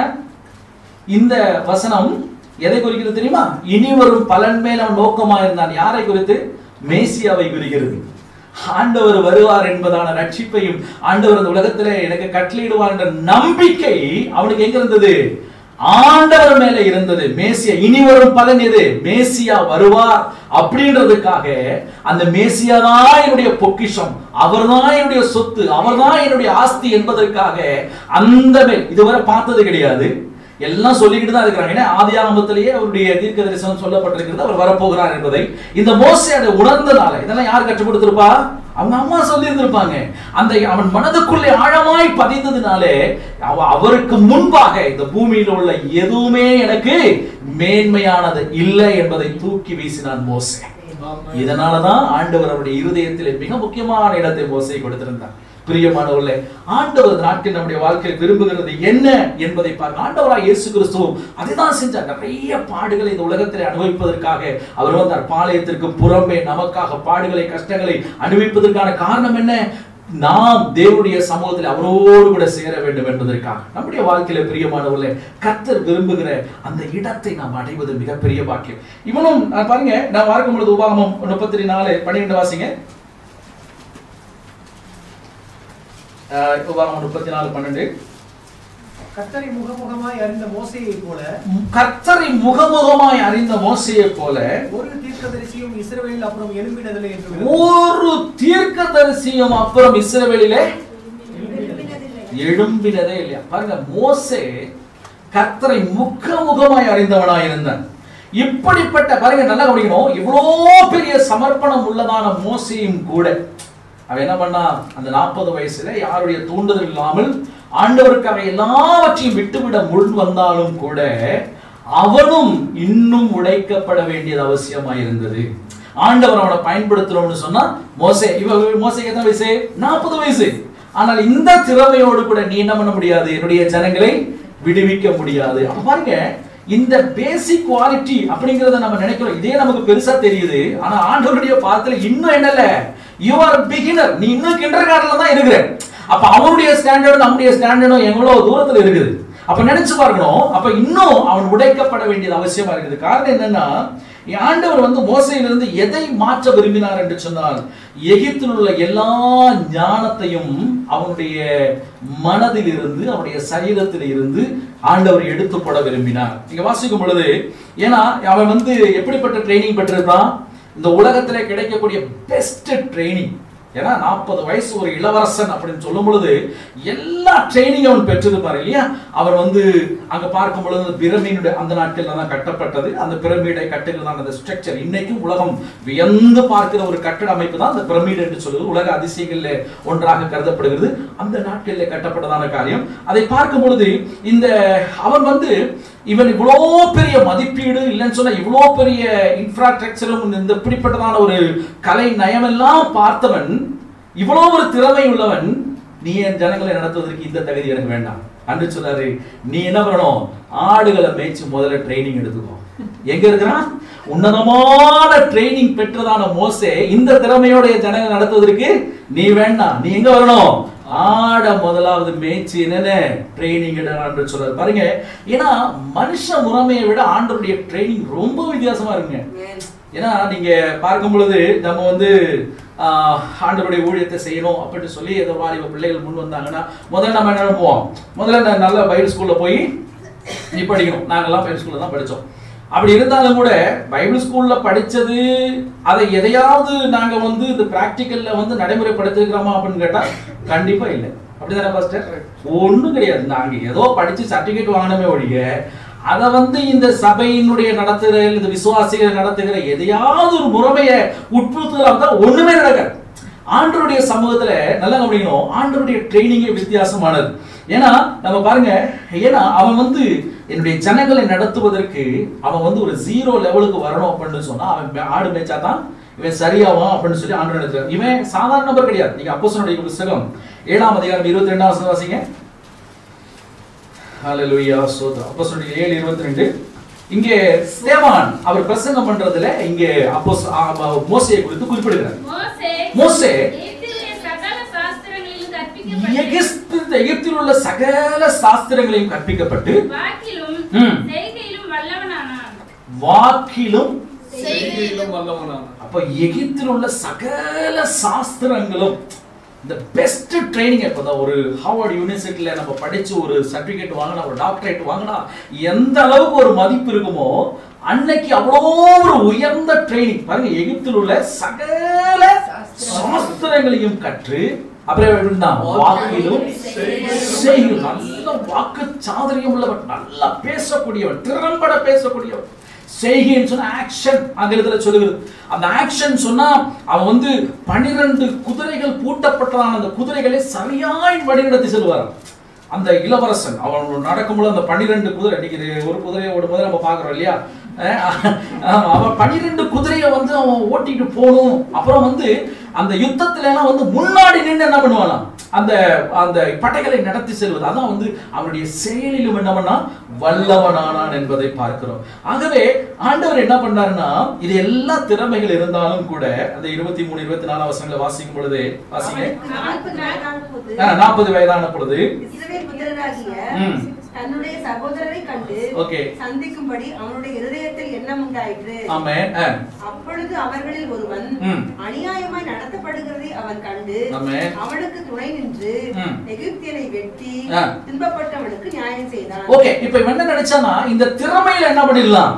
இந்த வசனம் எதை குறிக்கிறது தெரியுமா இனிவரும் பலன் மேல் அவன் நோக்கமா இருந்தான் யாரை குறித்து மேசியாவை குறிக்கிறது ஆண்டவர் வருவார் என்பதான ரட்சிப்பையும் ஆண்டவர் இந்த உலகத்திலே எனக்கு கட்டளையிடுவார் என்ற நம்பிக்கை அவனுக்கு எங்க இருந்தது ஆண்டவர் மேல இருந்தது மேசியா இனி வரும் பலன் எது மேசியா வருவார் அப்படின்றதுக்காக அந்த மேசியா தான் என்னுடைய பொக்கிஷம் அவர்தான் என்னுடைய சொத்து அவர்தான் என்னுடைய ஆஸ்தி என்பதற்காக அந்த மேல் இதுவரை பார்த்தது கிடையாது எல்லாம் சொல்லிக்கிட்டு தான் இருக்கிறாங்க ஏன்னா ஆதி ஆரம்பத்திலேயே அவருடைய தீர்க்க தரிசனம் சொல்லப்பட்டிருக்கிறது அவர் வரப்போகிறார் என்பதை இந்த மோசை அதை உணர்ந்தனால இதெல்லாம் யார் கற்றுக் கொடுத்திருப்பா அவங்க அம்மா சொல்லி இருந்திருப்பாங்க அந்த அவன் மனதுக்குள்ளே ஆழமாய் பதிந்ததுனாலே அவ அவருக்கு முன்பாக இந்த பூமியில உள்ள எதுவுமே எனக்கு மேன்மையானது இல்லை என்பதை தூக்கி வீசினான் மோசே இதனாலதான் ஆண்டவர் அவருடைய இருதயத்திலே மிக முக்கியமான இடத்தை மோசை கொடுத்திருந்தார் பிரியமானவர்களே ஆண்டவர் இந்த நாட்டில் நம்முடைய வாழ்க்கையில் விரும்புகிறது என்ன என்பதை பாருங்க ஆண்டவராக இயேசு கிறிஸ்துவும் அதுதான் செஞ்சார் நிறைய பாடுகளை இந்த உலகத்தில் அனுபவிப்பதற்காக அவர் வந்தார் பாளையத்திற்கு புறம்பே நமக்காக பாடுகளை கஷ்டங்களை அனுபவிப்பதற்கான காரணம் என்ன நாம் தேவனுடைய சமூகத்தில் அவரோடு கூட சேர வேண்டும் என்பதற்காக நம்முடைய வாழ்க்கையில பிரியமானவர்களே கர்த்தர் விரும்புகிற அந்த இடத்தை நாம் அடைவது மிகப்பெரிய பாக்கியம் இவனும் நான் பாருங்க நான் பார்க்கும் பொழுது உபாகமம் முப்பத்தி நாலு பன்னிரெண்டு வாசிங்க அஹ், உபாகமம் முப்பத்தி நாலு பன்னெண்டு கர்த்தரை முகமுகமாய் அறிந்த மோசையைப் போல கர்த்தரை முகமுகமாய் அறிந்த மோசையைப் போல ஒரு தீர்க்கதரிசியும் இஸ்ரவேலில் அப்புறம் எழும்பினதில்லை என்று ஒரு தீர்க்கதரிசியும் அப்புறம் இஸ்ரவேலிலே எழும்பினதே இல்லையா பாருங்க மோசே கர்த்தரை முகமுகமாய் அறிந்தவனாய் இருந்தான் இப்படிப்பட்ட பாருங்க நல்லா கவனிக்கணும் இவ்வளோ பெரிய சமர்ப்பணம் உள்ளதான மோசையும் கூட அவன் என்ன பண்ணா அந்த நாற்பது வயசுல யாருடைய தூண்டுதல் இல்லாமல் ஆண்டவருக்காக எல்லாவற்றையும் விட்டுவிட முன் வந்தாலும் கூட அவனும் இன்னும் உடைக்கப்பட வேண்டியது அவசியமாய் இருந்தது ஆண்டவர் அவனை பயன்படுத்துறோம்னு சொன்னா மோசே இவ மோசைக்கு எத்தனை வயசு நாற்பது வயசு ஆனால் இந்த திறமையோடு கூட நீ என்ன பண்ண முடியாது என்னுடைய ஜனங்களை விடுவிக்க முடியாது அப்ப பாருங்க இந்த பேசிக் குவாலிட்டி அப்படிங்கறத நம்ம நினைக்கிறோம் இதே நமக்கு பெருசா தெரியுது ஆனா ஆண்டவருடைய பாதத்துல இன்னும் என்னல யூ ஆர் பிகினர் நீ இன்னும் கிண்டர் கார்டன்ல தான் இருக்கிற அப்ப அவருடைய ஸ்டாண்டர்டும் நம்முடைய ஸ்டாண்டர்டும் எவ்வளவு தூரத்துல இருக்குது அப்ப நினைச்சு பார்க்கணும் அப்ப இன்னும் அவன் உடைக்கப்பட வேண்டியது அவசியமா இருக்குது காரணம் என்னன்னா ஆண்டவர் வந்து மோசையிலிருந்து எதை மாற்ற விரும்பினார் என்று சொன்னால் எகிப்தில் உள்ள எல்லா ஞானத்தையும் அவனுடைய மனதில் இருந்து அவனுடைய சரீரத்தில் இருந்து ஆண்டவர் எடுத்து போட விரும்பினார் நீங்க வாசிக்கும் பொழுது ஏன்னா அவன் வந்து எப்படிப்பட்ட ட்ரைனிங் பெற்றிருக்கான் இந்த உலகத்திலே கிடைக்கக்கூடிய பெஸ்ட் ட்ரைனிங் ஏன்னா நாற்பது வயசு ஒரு இளவரசன் அப்படின்னு சொல்லும் பொழுது எல்லா ட்ரைனிங் அவன் பெற்றிருப்பார் இல்லையா அவர் வந்து அங்க பார்க்கும் பொழுது அந்த பிரமிடு அந்த நாட்கள்ல தான் கட்டப்பட்டது அந்த பிரமிடை கட்டுகிறது அந்த ஸ்ட்ரக்சர் இன்னைக்கும் உலகம் வியந்து பார்க்கிற ஒரு கட்டட அமைப்பு தான் அந்த பிரமிடு என்று சொல்லுவது உலக அதிசயங்கள்ல ஒன்றாக கருதப்படுகிறது அந்த நாட்களில் கட்டப்பட்டதான காரியம் அதை பார்க்கும் பொழுது இந்த அவன் வந்து இவன் இவ்வளோ பெரிய மதிப்பீடு இல்லைன்னு சொன்னா இவ்வளோ பெரிய இன்ஃப்ராஸ்ட்ரக்சரும் இந்த இப்படிப்பட்டதான ஒரு கலை நயமெல்லாம் பார்த்தவன் இவ்வளோ ஒரு திறமை உள்ளவன் நீ என் ஜனங்களை நடத்துவதற்கு இந்த தகுதி எனக்கு வேண்டாம் அன்று சொன்னாரு நீ என்ன பண்ணணும் ஆடுகளை மேய்ச்சி முதல்ல ட்ரைனிங் எடுத்துக்கோ எங்க இருக்கிறான் உன்னதமான ட்ரைனிங் பெற்றதான மோசே இந்த திறமையோட என் ஜனங்களை நடத்துவதற்கு நீ வேண்டாம் நீ எங்க வரணும் ஆட முதலாவது மேய்ச்சி என்னென்ன ட்ரைனிங் என்று சொல்றாரு பாருங்க ஏன்னா மனுஷ முறைமையை விட ஆண்டருடைய ட்ரைனிங் ரொம்ப வித்தியாசமா இருக்குங்க ஏன்னா நீங்க பார்க்கும் பொழுது நம்ம வந்து ஆஹ், ஆண்டவருடைய ஊழியத்தை செய்யணும் அப்படின்னு சொல்லி ஏதோ வாலிப பிள்ளைகள் முன் வந்தாங்கன்னா முதல்ல நம்ம என்ன பண்ணுவோம் முதல்ல நான் நல்ல பைபிள் ஸ்கூல்ல போய் நீ படிக்கணும் நாங்கெல்லாம் பைபிள் ஸ்கூல்ல தான் படிச்சோம் அப்படி இருந்தாலும் கூட பைபிள் ஸ்கூல்ல படிச்சது அதை எதையாவது நாங்க வந்து இந்த பிராக்டிக்கல்ல வந்து நடைமுறைப்படுத்திருக்கிறோமா அப்படின்னு கேட்டா கண்டிப்பா இல்லை அப்படிதானே பாஸ்டர் ஒண்ணும் கிடையாது நாங்க ஏதோ படிச்சு சர்டிபிகேட் வாங்கினமே ஒழிய அதை வந்து இந்த சபையினுடைய நடத்துகிற இந்த விசுவாசிகள் நடத்துகிற எதையாவது ஒரு முறைமையை உட்புறுத்துதலாம் தான் ஒண்ணுமே நடக்காது ஆண்டருடைய சமூகத்துல நல்லா கவனிக்கணும் ஆண்டருடைய ட்ரைனிங்கே வித்தியாசமானது ஏன்னா நம்ம பாருங்க ஏன்னா அவன் வந்து என்னுடைய ஜனங்களை நடத்துவதற்கு அவன் வந்து ஒரு ஜீரோ லெவலுக்கு வரணும் அப்படின்னு சொன்னா அவன் மே- ஆடு மேய்ச்சா தான் இவன் சரியாவான் அப்படின்னு சொல்லி ஆண்டு நடத்துறான் இவன் சாதாரண நபர் கிடையாது நீங்க அப்போஸ்தலனுடைய புஸ்தகம் ஏழாம் அதிகாரம் இருபத்தி ரெண்டாம் வசனம் வாசிங்க ஹalleluya சோதரம் அப்போஸ்தலனுடைய ஏழு இருபத்தி ரெண்டு இங்கே ஸ்தேவான் அவர் பிரசங்கம் பண்றதுல இங்கே அப்போஸ் மோசையை குறித்து குறிப்பிடுகிறார் மோசே மோசே எகிப்திலே சகல சாஸ்திரங்களிலும் கற்பிக்கப்பட்டு எகிப்து எகிப்தில் உள்ள சகல சாஸ்திரங்களையும் கற்பிக்கப்பட்டு வாக்கிலும் ம். செய்கையிலும் வல்லவனானான் வாக்கிலும் செய்கையிலும் வல்லவனான அப்ப எகிப்தில் உள்ள சகல சாஸ்திரங்களும் இந்த பெஸ்ட் ட்ரைனிங் இப்போ தான் ஒரு ஹார்வர்ட் யூனிவர்சிட்டியில் நம்ம படிச்சு ஒரு சர்டிஃபிகேட் வாங்கினா ஒரு டாக்டரேட் வாங்கினா எந்த அளவுக்கு ஒரு மதிப்பு இருக்குமோ அன்னைக்கு அவ்வளோ ஒரு உயர்ந்த ட்ரைனிங் பாருங்க எகிப்தில் உள்ள சகல சாஸ்திரங்களையும் கற்று அப்புறம் எப்படின்னா வாக்கிலும் செய்யும் நல்ல வாக்கு சாதுரியம் உள்ளவன் நல்லா பேசக்கூடியவன் திறம்பட பேசக்கூடியவன் செய்கைன்னு சொன்னா ஆக்ஷன் ஆங்கிலத்தில் சொல்லுகிறது அந்த ஆக்ஷன் சொன்னா அவன் வந்து பனிரெண்டு குதிரைகள் பூட்டப்பட்டதான அந்த குதிரைகளை சரியாய் வழிநடத்தி செல்வாராம் அந்த இளவரசன் அவன் நடக்கும்போது அந்த பன்னிரெண்டு குதிரை இன்னைக்கு இது ஒரு குதிரையை ஓடும்போது நம்ம பார்க்குறோம் இல்லையா அஹ் ஆமா, அவன் பன்னிரெண்டு குதிரையை வந்து அவன் ஓட்டிட்டு போகணும் அப்புறம் வந்து அந்த யுத்தத்துல எல்லாம் வந்து முன்னாடி நின்று என்ன பண்ணுவானா அந்த அந்த படைகளை நடத்தி செல்வது அதான் வந்து அவனுடைய செயலிலும் என்ன பண்ணா வல்லவனானான் என்பதை பார்க்கிறோம் ஆகவே ஆண்டவர் என்ன பண்ணாருன்னா இது எல்லா திறமைகள் இருந்தாலும் கூட அந்த இருபத்தி மூணு இருபத்தி நாலாம் வசனங்களை வாசிக்கும் பொழுது வாசிங்க நாற்பது வயதான போது நாற்பது வயதான பொழுது இஸ்ரவேல் புத்திரராகிய ம். தன்னுடைய சகோதரரை கண்டு ஓகே சந்திக்கும்படி அவனுடைய இருதயத்தில் எண்ணம் உண்டாயிற்று ஆமென் ஆ. அப்பொழுது அவர்களில் ஒருவன் ம். அநியாயமாய் நடத்தப்படுகிறதை அவன் கண்டு ஆமென். அவனுக்கு துணை நின்று ம். எகிப்தியனை வெட்டி ஆ. துன்பப்பட்டவனுக்கு நியாயம் செய்தான் ஓகே இப்போ இவன் என்ன நினைச்சானா இந்த திறமையில என்ன பண்ணிடலாம்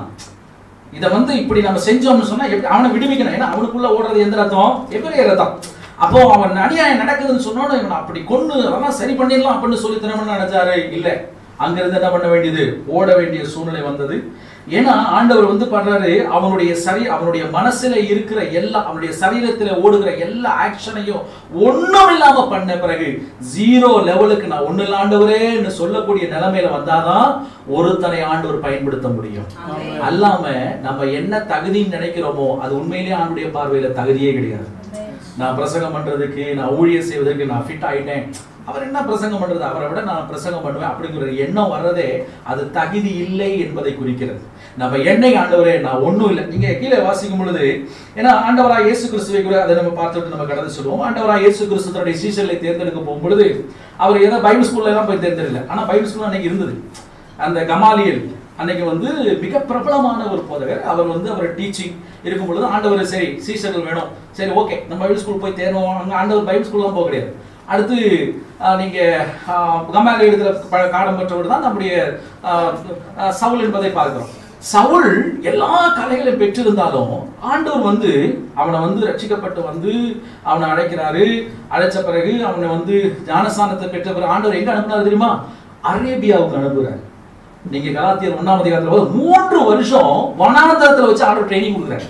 இத வந்து இப்படி நம்ம செஞ்சோம்னு சொன்னா எப்படி அவனை விடுவிக்கணும் ஏன்னா அவனுக்குள்ள ஓடுறது எந்த ரத்தம் எவ்வளவு ரத்தம் அப்போ அவன் அநியாயம் நடக்குதுன்னு சொன்னோன்னு இவன் அப்படி கொண்டு அதெல்லாம் சரி பண்ணிடலாம் அப்படின்னு சொல்லி தினமும் நினைச்சாரு இல்ல அங்கிருந்து என்ன பண்ண வேண்டியது ஓட வேண்டிய சூழ்நிலை வந்தது ஏன்னா ஆண்டவர் வந்து பண்றாரு அவனுடைய சரி அவனுடைய மனசுல இருக்கிற எல்லா அவனுடைய சரீரத்துல ஓடுகிற எல்லா ஆக்ஷனையும் ஒண்ணும் இல்லாம பண்ண பிறகு ஜீரோ லெவலுக்கு நான் ஒண்ணு இல்ல ஆண்டவரேன்னு சொல்லக்கூடிய நிலைமையில வந்தாதான் ஒருத்தனை ஆண்டவர் பயன்படுத்த முடியும் ஆமென். அல்லாம நம்ம என்ன தகுதின்னு நினைக்கிறோமோ அது உண்மையிலேயே ஆண்டுடைய பார்வையில தகுதியே கிடையாது நான் பிரசங்கம் பண்றதுக்கு நான் ஊழியர் செய்வதற்கு நான் ஃபிட் ஆயிட்டேன் அவர் என்ன பிரசங்கம் பண்றது அவரை விட நான் பிரசங்கம் பண்ணுவேன் அப்படிங்கிற ஒரு எண்ணம் வர்றதே அது தகுதி இல்லை என்பதை குறிக்கிறது நம்ம என்னை ஆண்டவரே நான் ஒண்ணும் இல்லை நீங்க கீழே வாசிக்கும் பொழுது ஏன்னா ஆண்டவராக இயேசு கிறிஸ்துவை கூட அதை நம்ம பார்த்துட்டு நம்ம கடந்து சொல்லுவோம் ஆண்டவராக இயேசு கிறிஸ்து தன்னுடைய சீசர்களை தேர்ந்தெடுக்க போகும் பொழுது அவர் ஏதோ பைபிள் ஸ்கூல்ல எல்லாம் போய் தேர்ந்தெடுக்கல ஆனா பைபிள் ஸ்கூல் அன்னைக்கு இருந்தது அந்த கமாலியல் அன்னைக்கு வந்து மிக பிரபலமான ஒரு போதகர் அவர் வந்து அவர் டீச்சிங் இருக்கும் பொழுது ஆண்டவர் சரி சீசர்கள் வேணும் சரி ஓகே நம்ம பைபிள் ஸ்கூல் போய் தேர்வோம் அங்க ஆண்டவர் பைபிள் ஸ்கூல்லாம் போக கிடையாது அடுத்து ஆஹ், நீங்க கமால இடத்துல ப- காடம் பெற்றவர் தான் நம்முடைய ஆஹ், ஆஹ், சவுல் என்பதை பார்க்கிறோம் சவுல் எல்லா கலைகளையும் பெற்றிருந்தாலும் ஆண்டவர் வந்து அவனை வந்து ரட்சிக்கப்பட்டு வந்து அவனை அழைக்கிறாரு அழைச்ச பிறகு அவனை வந்து ஞானஸ்தானத்தை பெற்ற பிறகு ஆண்டவர் எங்க அனுப்புனாரு தெரியுமா அரேபியாவுக்கு அனுப்புறாரு நீங்க கலாத்தியர் ஒண்ணாம் அதிகாரத்துல போது மூன்று வருஷம் வனாந்தரத்துல வச்சு ஆண்டவர் ட்ரைனிங் கொடுக்குறாரு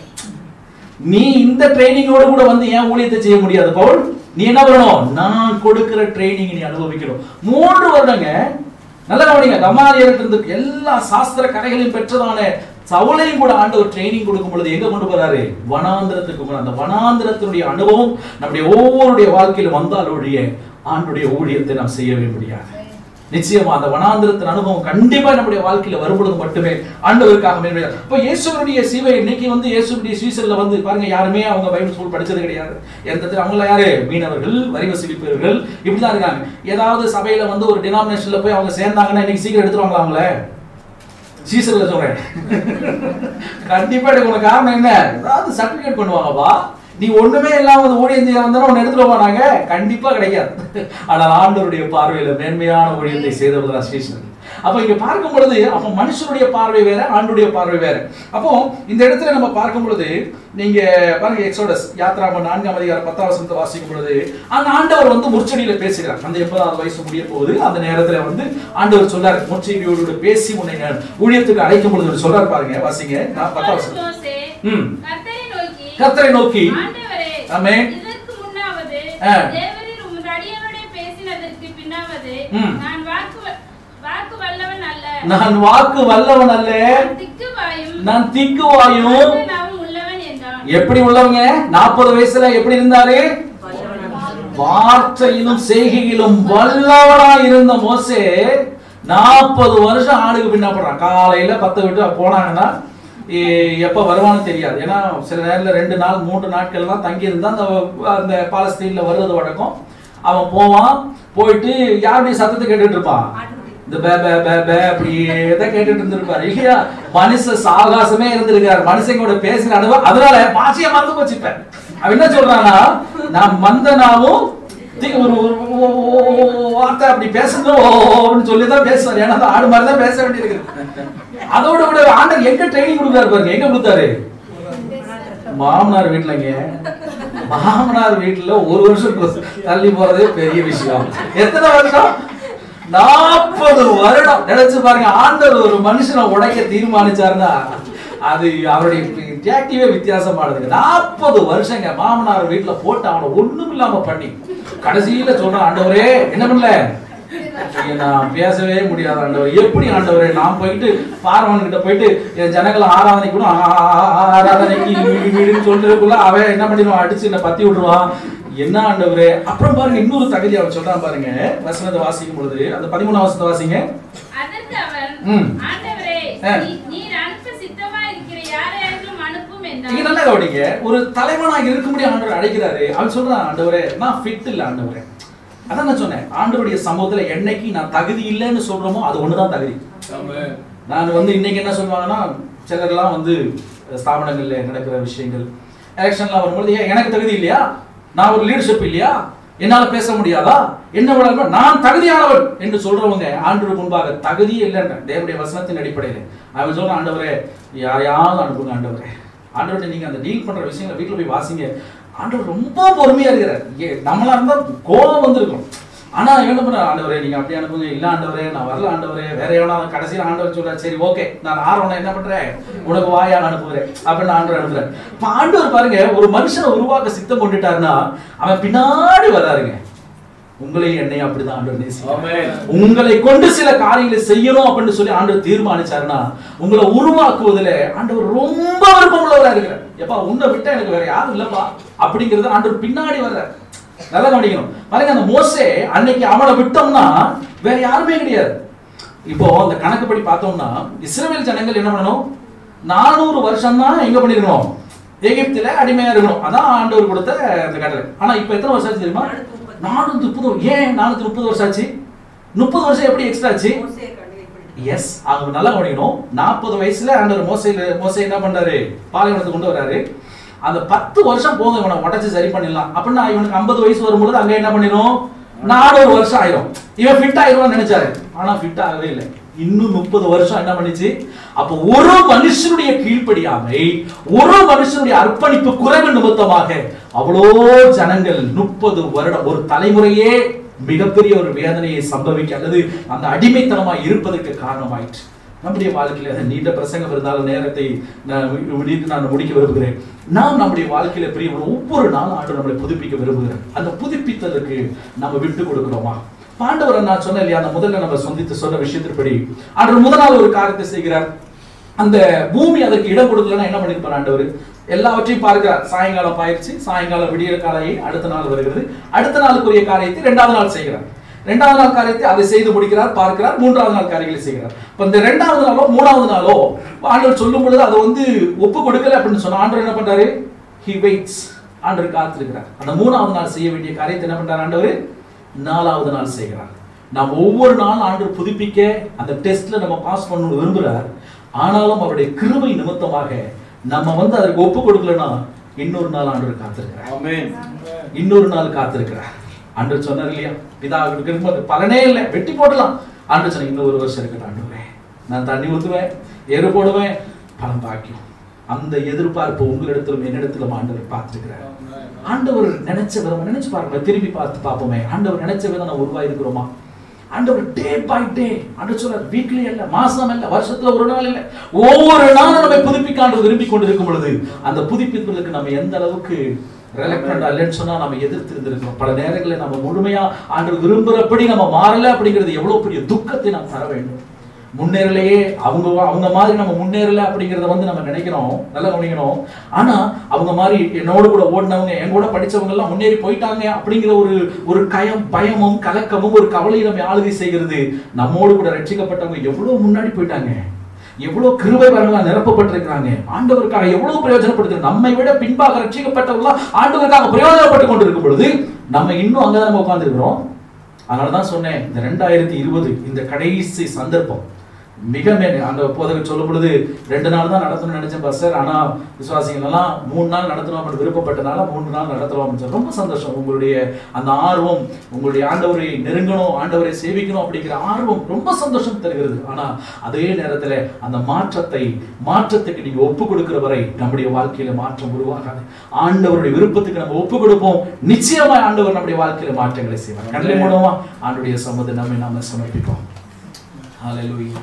நீ இந்த ட்ரைனிங்கோட கூட வந்து ஏன் ஊழியத்தை செய்ய முடியாது பவுல் நீ என்ன பண்ணணும் நான் கொடுக்கிற ட்ரைனிங் நீ அனுபவிக்கணும் மூன்று வருடங்க நல்ல கவனிங்க கமாலியர்கிட்ட இருந்து எல்லா சாஸ்திர கலைகளையும் பெற்றதான சவுளையும் கூட ஆண்டவர் ட்ரைனிங் கொடுக்கும் பொழுது எங்க கொண்டு போறாரு வனாந்திரத்துக்கு கொண்டு அந்த வனாந்திரத்தினுடைய அனுபவம் நம்முடைய ஒவ்வொருடைய வாழ்க்கையில வந்தால் ஒழிய ஆண்டுடைய ஊழியத்தை நாம் செய்யவே முடியாது நிச்சயமா அந்த வனாந்திரத்தின் அனுபவம் கண்டிப்பா நம்முடைய வாழ்க்கையில வரும்பொழுது மட்டுமே ஆண்டவருக்காக மேன்மையா இப்போ இயேசுவனுடைய சீவை இன்னைக்கு வந்து இயேசுடைய சீசர்ல வந்து பாருங்க யாருமே அவங்க பைபிள் ஸ்கூல் படிச்சது கிடையாது எந்த அவங்கள யாரு மீனவர்கள் வரி வசூலிப்பவர்கள் இப்படிதான் இருக்காங்க ஏதாவது சபையில வந்து ஒரு டினாமினேஷன்ல போய் அவங்க சேர்ந்தாங்கன்னா இன்னைக்கு சீக்கிரம் எடுத்துருவாங்களா அவங்கள சீசர்ல சொல்றேன் கண்டிப்பா எடுக்கணும் காரணம் என்ன ஏதாவது சர்டிபிகேட் பண்ணுவாங்கப்பா நீ ஒண்ணுமே இல்லாம அந்த ஊழியம் செய்ய வந்தா உன்னை எடுத்துட்டு போனாங்க கண்டிப்பா கிடைக்காது ஆனால் ஆண்டவருடைய பார்வையில மேன்மையான ஊழியத்தை செய்தவர் தான் ஸ்ரீசன் அப்ப இங்க பார்க்கும் பொழுது அப்ப மனுஷனுடைய பார்வை வேற ஆண்டுடைய பார்வை வேற அப்போ இந்த இடத்துல நம்ம பார்க்கும் பொழுது நீங்க பாருங்க எக்ஸோடஸ் யாத்ராம நான்காம் அதிகாரம் பத்தாம் வசனத்தை வாசிக்கும் பொழுது அந்த ஆண்டவர் வந்து முற்செடியில பேசுகிறார் அந்த எண்பதாவது வயசு முடிய போகுது அந்த நேரத்துல வந்து ஆண்டவர் சொல்றாரு முற்செடியோடு பேசி உன்னை நான் ஊழியத்துக்கு அழைக்கும் பொழுது சொல்றாரு பாருங்க வாசிங்க நான் பத்தாம் வசனம் மோசே ம். கர்த்தரை நோக்கி கர்த்தரை நோக்கி ஆண்டவரே ஆமென். இதற்கு முன்னாவது ஆ. தேவரீர் உமது அடியவனே பேசினதற்கு பின்னாவது ம். நான் வாக்கு வ- வாக்கு வல்லவன் அல்ல நான் வாக்கு வல்லவன் அல்ல நான் திக்குவாயும் நான் திக்குவாயும் நாவும் உள்ளவன் என்றான் எப்படி உள்ளவங்க நாற்பது வயசுல எப்படி இருந்தாரு வார்த்தையிலும் செய்கையிலும் வல்லவனா இருந்த மோசே நாற்பது வருஷம் ஆளுக்கு பின்னப்படுறான் காலையில பத்து விட்டு போனாங்கன்னா எ- எப்ப வருவான்னு தெரியாது ஏன்னா சில நேரத்துல ரெண்டு நாள் மூன்று நாட்கள் தான் தங்கி இருந்தா அந்த அந்த பாலஸ்தீன்ல வருவது வழக்கம் அவன் போவான் போயிட்டு யாருடைய சத்தத்தை கேட்டுட்டு இருப்பான் இந்த பே பே பே பே அப்படியே தான் கேட்டுட்டு இருந்திருப்பாரு இல்லையா மனுஷ சாகாசமே இருந்திருக்காரு மனுஷங்க கூட பேசுற அனுபவம் அதனால பாஷையை மறந்து போச்சுப்பேன் அவன் என்ன சொல்றானா நான் மந்தனாவும் தி- ஒரு ஒரு ஒ- ஒ- ஒ- வார்த்தை அப்படி பேசணும் அப்படின்னு சொல்லி தான் பேசுவார் ஏன்னா அந்த ஆடு மாதிரி தான் பேச வேண்டியிருக்கு அதோட விட ஆண்டர் எங்க ட்ரைனிங் கொடுத்தாரு பாருங்க எங்க கொடுத்தாரு மாமனார் வீட்டுலங்க மாமனார் வீட்டுல ஒரு வருஷம் தள்ளி போறதே பெரிய விஷயம் எத்தனை வருஷம் நாற்பது வருடம் நினைச்சு பாருங்க ஆண்டவர் ஒரு மனுஷனை உடைக்க தீர்மானிச்சாருன்னா அது அவருடைய ரியாக்டிவே வித்தியாசமானதுங்க நாற்பது வருஷங்க மாமனார் வீட்டுல போட்டு அவனை ஒண்ணும் இல்லாம பண்ணி கடைசியில சொல்றான் ஆண்டவரே என்ன பண்ணல ஐயா, நான் பேசவே முடியாது ஆண்டவர் எப்படி ஆண்டவரே நான் போயிட்டு பார்வன் கிட்ட போயிட்டு என் ஜனங்களை ஆராதனைக்கு கூட ஆ- ஆ- ஆ- ஆராதனைக்கு வீடு வீடுன்னு சொல்றதுக்குள்ள அவன் என்ன பண்ணிடுவான் அடிச்சு என்ன பத்தி விட்டுருவான் என்ன ஆண்டவரே அப்புறம் பாருங்க இன்னொரு தகுதி அவன் சொல்றான் பாருங்க வசனத்தை வாசிக்கும் பொழுது அந்த பதிமூணாம் வசனத்தை வாசிங்க அதற்கு அவன் ம். ஆண்டவரே ஆ. நீ- நீர் அனுப்ப சித்தமா இருக்கிற யாரையாவது அனுப்பும் நீங்க என்றான் நல்லா கவனிங்க ஒரு தலைவனாக இருக்கும்படி ஆண்டவர் அழைக்கிறாரு அவன் சொல்றான் ஆண்டவரே நான் ஃபிட் இல்ல ஆண்டவரே அதான் நான் சொன்னேன் ஆண்டவருடைய சமூகத்துல என்னைக்கு நான் தகுதி இல்லைன்னு சொல்றோமோ அது ஒண்ணுதான் தகுதி ஆமென். நான் வந்து இன்னைக்கு என்ன சொல்லுவாங்கன்னா சிலர்லாம் வந்து ஸ்தாபனங்கள்ல நடக்கிற விஷயங்கள் எலெக்ஷன்லாம் வரும்போது ஏன் எனக்கு தகுதி இல்லையா நான் ஒரு லீடர்ஷிப் இல்லையா என்னால பேச முடியாதா என்ன விட நான் தகுதியானவன் என்று சொல்றவங்க ஆண்டு முன்பாக தகுதியே இல்லைன்ற தேவனுடைய வசனத்தின் அடிப்படையில் அவன் சொல்ற ஆண்டவரே யாரையாவது அனுப்புங்க ஆண்டவரே ஆண்டவர்கிட்ட நீங்க அந்த டீல் பண்ற விஷயங்களை வீட்டுல போய் வாசிங்க ஆண்டவர் ரொம்ப பொறுமையா இருக்கிறார் ஏ, நம்மளா இருந்தா கோபம் வந்திருக்கும் ஆனா என்ன பண்ண ஆண்டவரே நீங்க அப்படி அனுப்புங்க இல்ல ஆண்டவரே நான் வரல ஆண்டவரே வேற எவனா கடைசியில் ஆண்டவர் சொல்றாரு சரி ஓகே நான் ஆர்வம் என்ன பண்றேன் உனக்கு வாயா அனுப்புகிறேன் அப்படின்னு ஆண்டவர் அனுப்புறேன் இப்ப ஆண்டவர் பாருங்க ஒரு மனுஷனை உருவாக்க சித்தம் கொண்டுட்டாருன்னா அவன் பின்னாடி வராருங்க உங்களையும் என்னையும் அப்படிதான் ஆண்டவர் நேசிக்கிறார் ஆமென். உங்களை கொண்டு சில காரியங்களை செய்யணும் அப்படின்னு சொல்லி ஆண்டவர் தீர்மானிச்சாருன்னா உங்களை உருவாக்குவதில் ஆண்டவர் ரொம்ப விருப்பம் உள்ளவரா இருக்கிறார் எப்பா உன்னை விட்டா எனக்கு வேற யாரும் இல்லப்பா அப்படிங்கறது ஆண்டவர் பின்னாடி வர்றார் நல்லா கவனிக்கணும் பாருங்க அந்த மோசே அன்னைக்கு அவனை விட்டோம்னா வேற யாருமே கிடையாது இப்போ அந்த கணக்குப்படி பார்த்தோம்னா இஸ்ரவேல் ஜனங்கள் என்ன பண்ணணும் நானூறு வருஷம் தான் எங்க பண்ணிருக்கணும் எகிப்தில அடிமையா இருக்கணும் அதான் ஆண்டவர் கொடுத்த அந்த கட்டளை ஆனா இப்போ எத்தனை வருஷம் ஆச்சு தெரியுமா நானூத்தி முப்பது ஏன் நானூத்தி முப்பது வருஷம் ஆச்சு முப்பது வருஷம் எப்படி எக்ஸ்ட்ரா ஆச்சு மோசே கண்ணில் இப்படி எஸ் அவங்க நல்லா கவனிக்கணும் நாற்பது வயசுல ஆண்டவர் மோசையில மோசை என்ன பண்றாரு பாலைவனத்துக்கு கொண்டு வராரு அந்த பத்து வருஷம் போங்க இவனை உடச்சு சரி பண்ணிடலாம் அப்படின்னா இவனுக்கு ஐம்பது வயசு வரும்பொழுது அங்க என்ன பண்ணிடும் நானூறு வருஷம் ஆயிரும் இவன் ஃபிட் ஆயிடுவான்னு நினைச்சாரு ஆனா ஃபிட் ஆகவே இல்லை இன்னும் முப்பது வருஷம் என்ன பண்ணிச்சு அப்ப ஒரு மனுஷனுடைய கீழ்ப்படியாமை ஒரு மனுஷனுடைய அர்ப்பணிப்பு குறைவு நிமித்தமாக அவ்வளோ ஜனங்கள் முப்பது வருடம் ஒரு தலைமுறையே மிகப்பெரிய ஒரு வேதனையை சம்பவிக்க அல்லது அந்த அடிமைத்தனமாய் இருப்பதற்கு காரணமாயிற்று நம்முடைய வாழ்க்கையில அது நீண்ட பிரசங்கம் இருந்தாலும் நேரத்தை நான் முடித்து நான் முடிக்க விரும்புகிறேன் நாம் நம்முடைய வாழ்க்கையில பிரிய ஒவ்வொரு நாளும் ஆண்டு நம்மளை புதுப்பிக்க விரும்புகிறேன் அந்த புதுப்பித்தலுக்கு நம்ம விட்டு கொடுக்கிறோமா பாண்டவரை நான் சொன்னேன் இல்லையா அந்த முதல்ல நம்ம சொந்தித்து சொன்ன விஷயத்தின்படி ஆண்டு முதல் நாள் ஒரு காரியத்தை செய்கிறார் அந்த பூமி அதற்கு இடம் கொடுக்கலன்னா என்ன பண்ணிருப்பார் ஆண்டவர் எல்லாவற்றையும் பார்க்கிறார் சாயங்காலம் பாயிருச்சு சாயங்காலம் விடியற காலையை அடுத்த நாள் வருகிறது அடுத்த நாளுக்குரிய காரியத்தை இரண்டாவது நாள் செய்கிறார் இரண்டாவது நாள் காரியத்தை அதை செய்து முடிக்கிறார் பார்க்கிறார் மூன்றாவது நாள் காரியங்களை செய்கிறார் இப்ப இந்த இரண்டாவது நாளோ மூணாவது நாளோ ஆண்டவர் சொல்லும் பொழுது அதை வந்து ஒப்பு கொடுக்கல அப்படின்னு சொன்னா ஆண்டவர் என்ன பண்றாரு ஹி வெயிட்ஸ் ஆண்டவர் காத்திருக்கிறார் அந்த மூணாவது நாள் செய்ய வேண்டிய காரியத்தை என்ன பண்றார் ஆண்டவர் நாலாவது நாள் செய்கிறார் நாம் ஒவ்வொரு நாளும் ஆண்டவர் புதுப்பிக்க அந்த டெஸ்ட்ல நம்ம பாஸ் பண்ணணும்னு விரும்புறார் ஆனாலும் அவருடைய கிருபை நிமித்தமாக நம்ம வந்து அதற்கு ஒப்பு கொடுக்கலன்னா இன்னொரு நாள் ஆண்டவர் காத்திருக்கிறார் ஆமென் இன்னொரு நாள் காத்திருக்கிறார் ஆண்டவர் சொன்னார் இல்லையா பிதா இருக்கும்போது பலனே இல்லை வெட்டி போடலாம் ஆண்டவர் சொன்ன இன்னும் ஒரு வருஷம் இருக்கட்டும் ஆண்டவரே நான் தண்ணி ஊத்துவேன் எரு போடுவேன் பலம் பாக்கியம் அந்த எதிர்பார்ப்பு உங்களிடத்திலும் என்னிடத்திலும் ஆண்டவர் பார்த்திருக்கிறார் ஆண்டவர் நினைச்ச விதம் நினைச்சு பாருங்க திரும்பி பார்த்து பார்ப்போமே ஆண்டவர் நினைச்ச விதம் நான் உருவாயிருக்கிறோமா ஆண்டவர் டே பை டே ஆண்டவர் சொல்றார் வீக்லி இல்ல மாசம் இல்ல வருஷத்துல ஒரு நாள் இல்ல ஒவ்வொரு நாளும் நம்மை புதுப்பிக்க ஆண்டவர் விரும்பி கொண்டிருக்கும் பொழுது அந்த புதுப்பிப்பதற்கு நம்ம எந்த அளவுக்கு ரெலக்டண்டா இல்லைன்னு சொன்னா நம்ம எதிர்த்து இருந்திருக்கிறோம் பல நேரங்களில் நம்ம முழுமையா ஆண்டவர் விரும்புறபடி நம்ம மாறல அப்படிங்கிறது எவ்வளவு பெரிய துக்கத்தை நாம் தர வேண்டும் முன்னேறலையே அவங்க அவங்க மாதிரி நம்ம முன்னேறல அப்படிங்கறத வந்து நம்ம நினைக்கிறோம் நல்லா கவனிக்கணும் ஆனா அவங்க மாதிரி என்னோட கூட ஓடினவங்க என் கூட படிச்சவங்க எல்லாம் முன்னேறி போயிட்டாங்க அப்படிங்கிற ஒரு ஒரு கயம் பயமும் கலக்கமும் ஒரு கவலையை நம்ம ஆளுகை செய்கிறது நம்மோடு கூட ரட்சிக்கப்பட்டவங்க எவ்வளவு முன்னாடி போயிட்டாங்க எவ்வளவு கிருபை வரலாம் நிரப்பப்பட்டிருக்கிறாங்க ஆண்டவருக்காக எவ்வளவு பிரயோஜனப்படுத்து நம்மை விட பின்பாக ரட்சிக்கப்பட்டவங்க ஆண்டவருக்காக பிரயோஜனப்பட்டு கொண்டிருக்கும் பொழுது நம்ம இன்னும் அங்கதான் நம்ம உட்கார்ந்துருக்கிறோம் அதனால தான் சொன்னேன் இந்த ரெண்டாயிரத்தி இருபது இந்த கடைசி சந்தர்ப்பம் மிக மே அந்த போதகர் சொல்லும் பொழுது ரெண்டு நாள் தான் நடத்தணும்னு நினைச்சேன் பஸ்டர் ஆனா விசுவாசிகள் எல்லாம் மூணு நாள் நடத்தணும் அப்படின்னு விருப்பப்பட்டனால மூணு நாள் நடத்துறோம் அப்படின்னு சொல்லி ரொம்ப சந்தோஷம் உங்களுடைய அந்த ஆர்வம் உங்களுடைய ஆண்டவரை நெருங்கணும் ஆண்டவரை சேவிக்கணும் அப்படிங்கிற ஆர்வம் ரொம்ப சந்தோஷம் தருகிறது ஆனா அதே நேரத்துல அந்த மாற்றத்தை மாற்றத்துக்கு நீங்க ஒப்பு கொடுக்கிற வரை நம்முடைய வாழ்க்கையில மாற்றம் உருவாகாது ஆண்டவருடைய விருப்பத்துக்கு நம்ம ஒப்பு கொடுப்போம் நிச்சயமா ஆண்டவர் நம்முடைய வாழ்க்கையில மாற்றங்களை செய்வார் கண்களை மூலமா ஆண்டுடைய சம்மதை நம்மை நாம சமர்ப்பிப்போம் ஹalleluya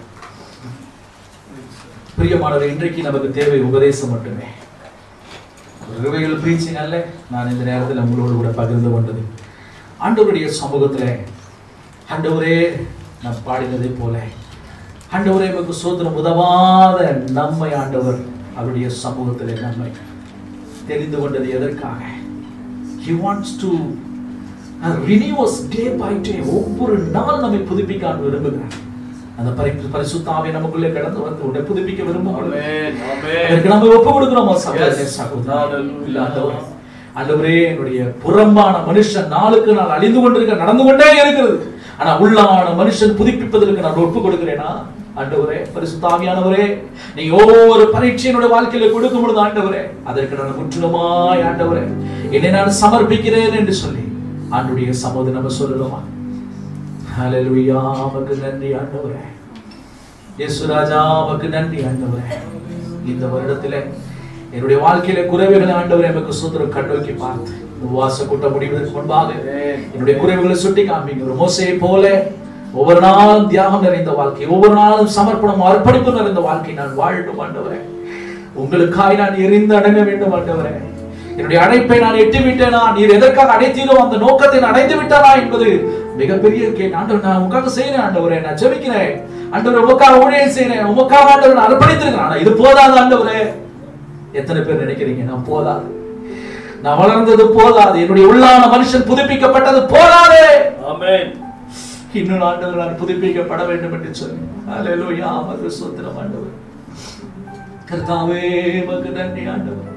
பிரியமானவர் இன்றைக்கு நமக்கு தேவை உபதேசம் மட்டுமே ரிவைகள் பிரீச்சிங் அல்ல நான் இந்த நேரத்தில் உங்களோடு கூட பகிர்ந்து கொண்டது ஆண்டவருடைய சமூகத்தில் ஆண்டவரே நான் பாடினதை போல ஆண்டவரே நமக்கு சோதனம் உதவாத நம்மை ஆண்டவர் அவருடைய சமூகத்தில் நம்மை தெரிந்து கொண்டது எதற்காக he wants to renew us day by day ஒவ்வொரு நாள் நம்மை புதுப்பிக்க ஆண்டு விரும்புகிறார் அந்த பரி பரிசுத்தாவை நமக்குள்ளே கடந்து வந்து உன்னை புதுப்பிக்க விரும்புகிறோம் ஆமென் ஆமென் அதற்கு நம்ம ஒப்பு கொடுக்கிறோமா சகோதரனே Yes. சகோதரி Hallelujah. இல்ல ஆண்டவரே ஆண்டவரே என்னுடைய புறம்பான மனுஷன் நாளுக்கு நாள் அழிந்து கொண்டிருக்க நடந்து கொண்டே இருக்கிறது ஆனா உள்ளான மனுஷன் புதுப்பிப்பதற்கு நான் ஒப்பு கொடுக்கிறேனா ஆண்டவரே பரிசுத்தாவியானவரே நீங்க ஒவ்வொரு பரீட்சையினுடைய வாழ்க்கையில கொடுக்கும் பொழுது ஆண்டவரே அதற்கு நான் முற்றிலுமாய் ஆண்டவரே என்னை நான் சமர்ப்பிக்கிறேன் என்று சொல்லி ஆண்டுடைய சமோதம் நம்ம சொல்லணுமா ஹalleluya உமக்கு நன்றி ஆண்டவரே இயேசு ராஜா உமக்கு நன்றி ஆண்டவரே இந்த வருடத்திலே என்னுடைய வாழ்க்கையில குறைவுகளை ஆண்டவரே எமக்கு சுதந்திரம் கண்ணோக்கி பார்த்து உபவாச கூட்டம் முடிவதற்கு முன்பாக என்னுடைய குறைவுகளை சுட்டி காண்பீங்க ஒரு மோசையை போல ஒவ்வொரு நாளும் தியாகம் நிறைந்த வாழ்க்கை ஒவ்வொரு நாளும் சமர்ப்பணம் அர்ப்பணிப்பு நிறைந்த வாழ்க்கை நான் வாழட்டும் ஆண்டவரே உங்களுக்காய் நான் எரிந்து அடங்க வேண்டும் ஆண்டவரே என்னுடைய அழைப்பை நான் எட்டி விட்டேனா நீர் எதற்காக அடைத்தீரோ அந்த நோக்கத்தை நான் அடைந்து விட்டானா என்பது மிகப்பெரிய கேள்வி ஆண்டவர் நான் உங்களுக்காக செய்யறேன் ஆண்டவரே நான் ஜெபிக்கிறேன் ஆண்டவர் உமக்காக ஊழியம் செய்யறேன் உமக்காக ஆண்டவர் நான் அர்ப்பணித்திருக்கிறேன் ஆனா இது போதாது ஆண்டவரே எத்தனை பேர் நினைக்கிறீங்க நான் போதாது நான் வளர்ந்தது போதாது என்னுடைய உள்ளான மனுஷன் புதுப்பிக்கப்பட்டது போதாது ஆமென் இன்னும் ஆண்டவர் நான் புதுப்பிக்கப்பட வேண்டும் என்று சொல்லி அல்லேலூயா மது சோத்திரம் ஆண்டவர் கர்த்தாவே மக்கு நன்றி ஆண்டவர்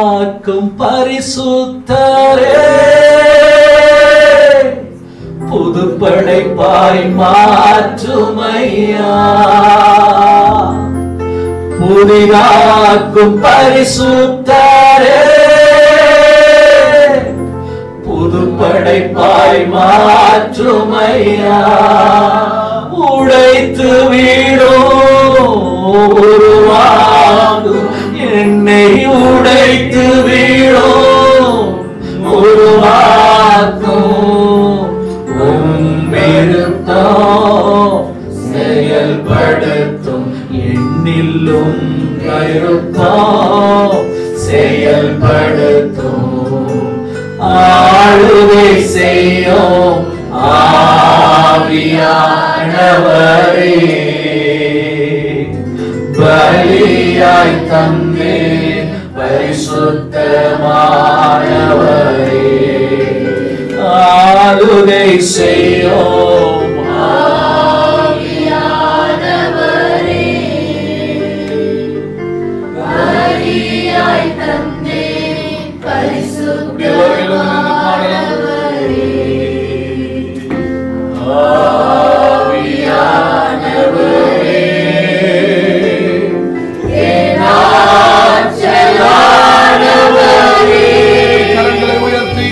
புதிதாக்கும் பரிசுத்தரே புது படைப்பாய் மாற்றுமையா புதிதாக்கும் பரிசுத்தரே புது படைப்பாய் மாற்றுமையா உடைத்து வீடும் உருவாகும் என்னை உடைத்து வீடும் உருவாக்கும் உம்மிருத்தம் செயல்படுத்தும் எண்ணில்லும் கருத்தம் செயல்படுத்தும் ஆளுகை செய்யும் ஆவியானவரே பலியாய் தந்தே பரிசுத்தமானவரே ஆளுகை செய்யும் ஆவியானவரே பலியாய் தந்தே கரங்களை உயர்த்தி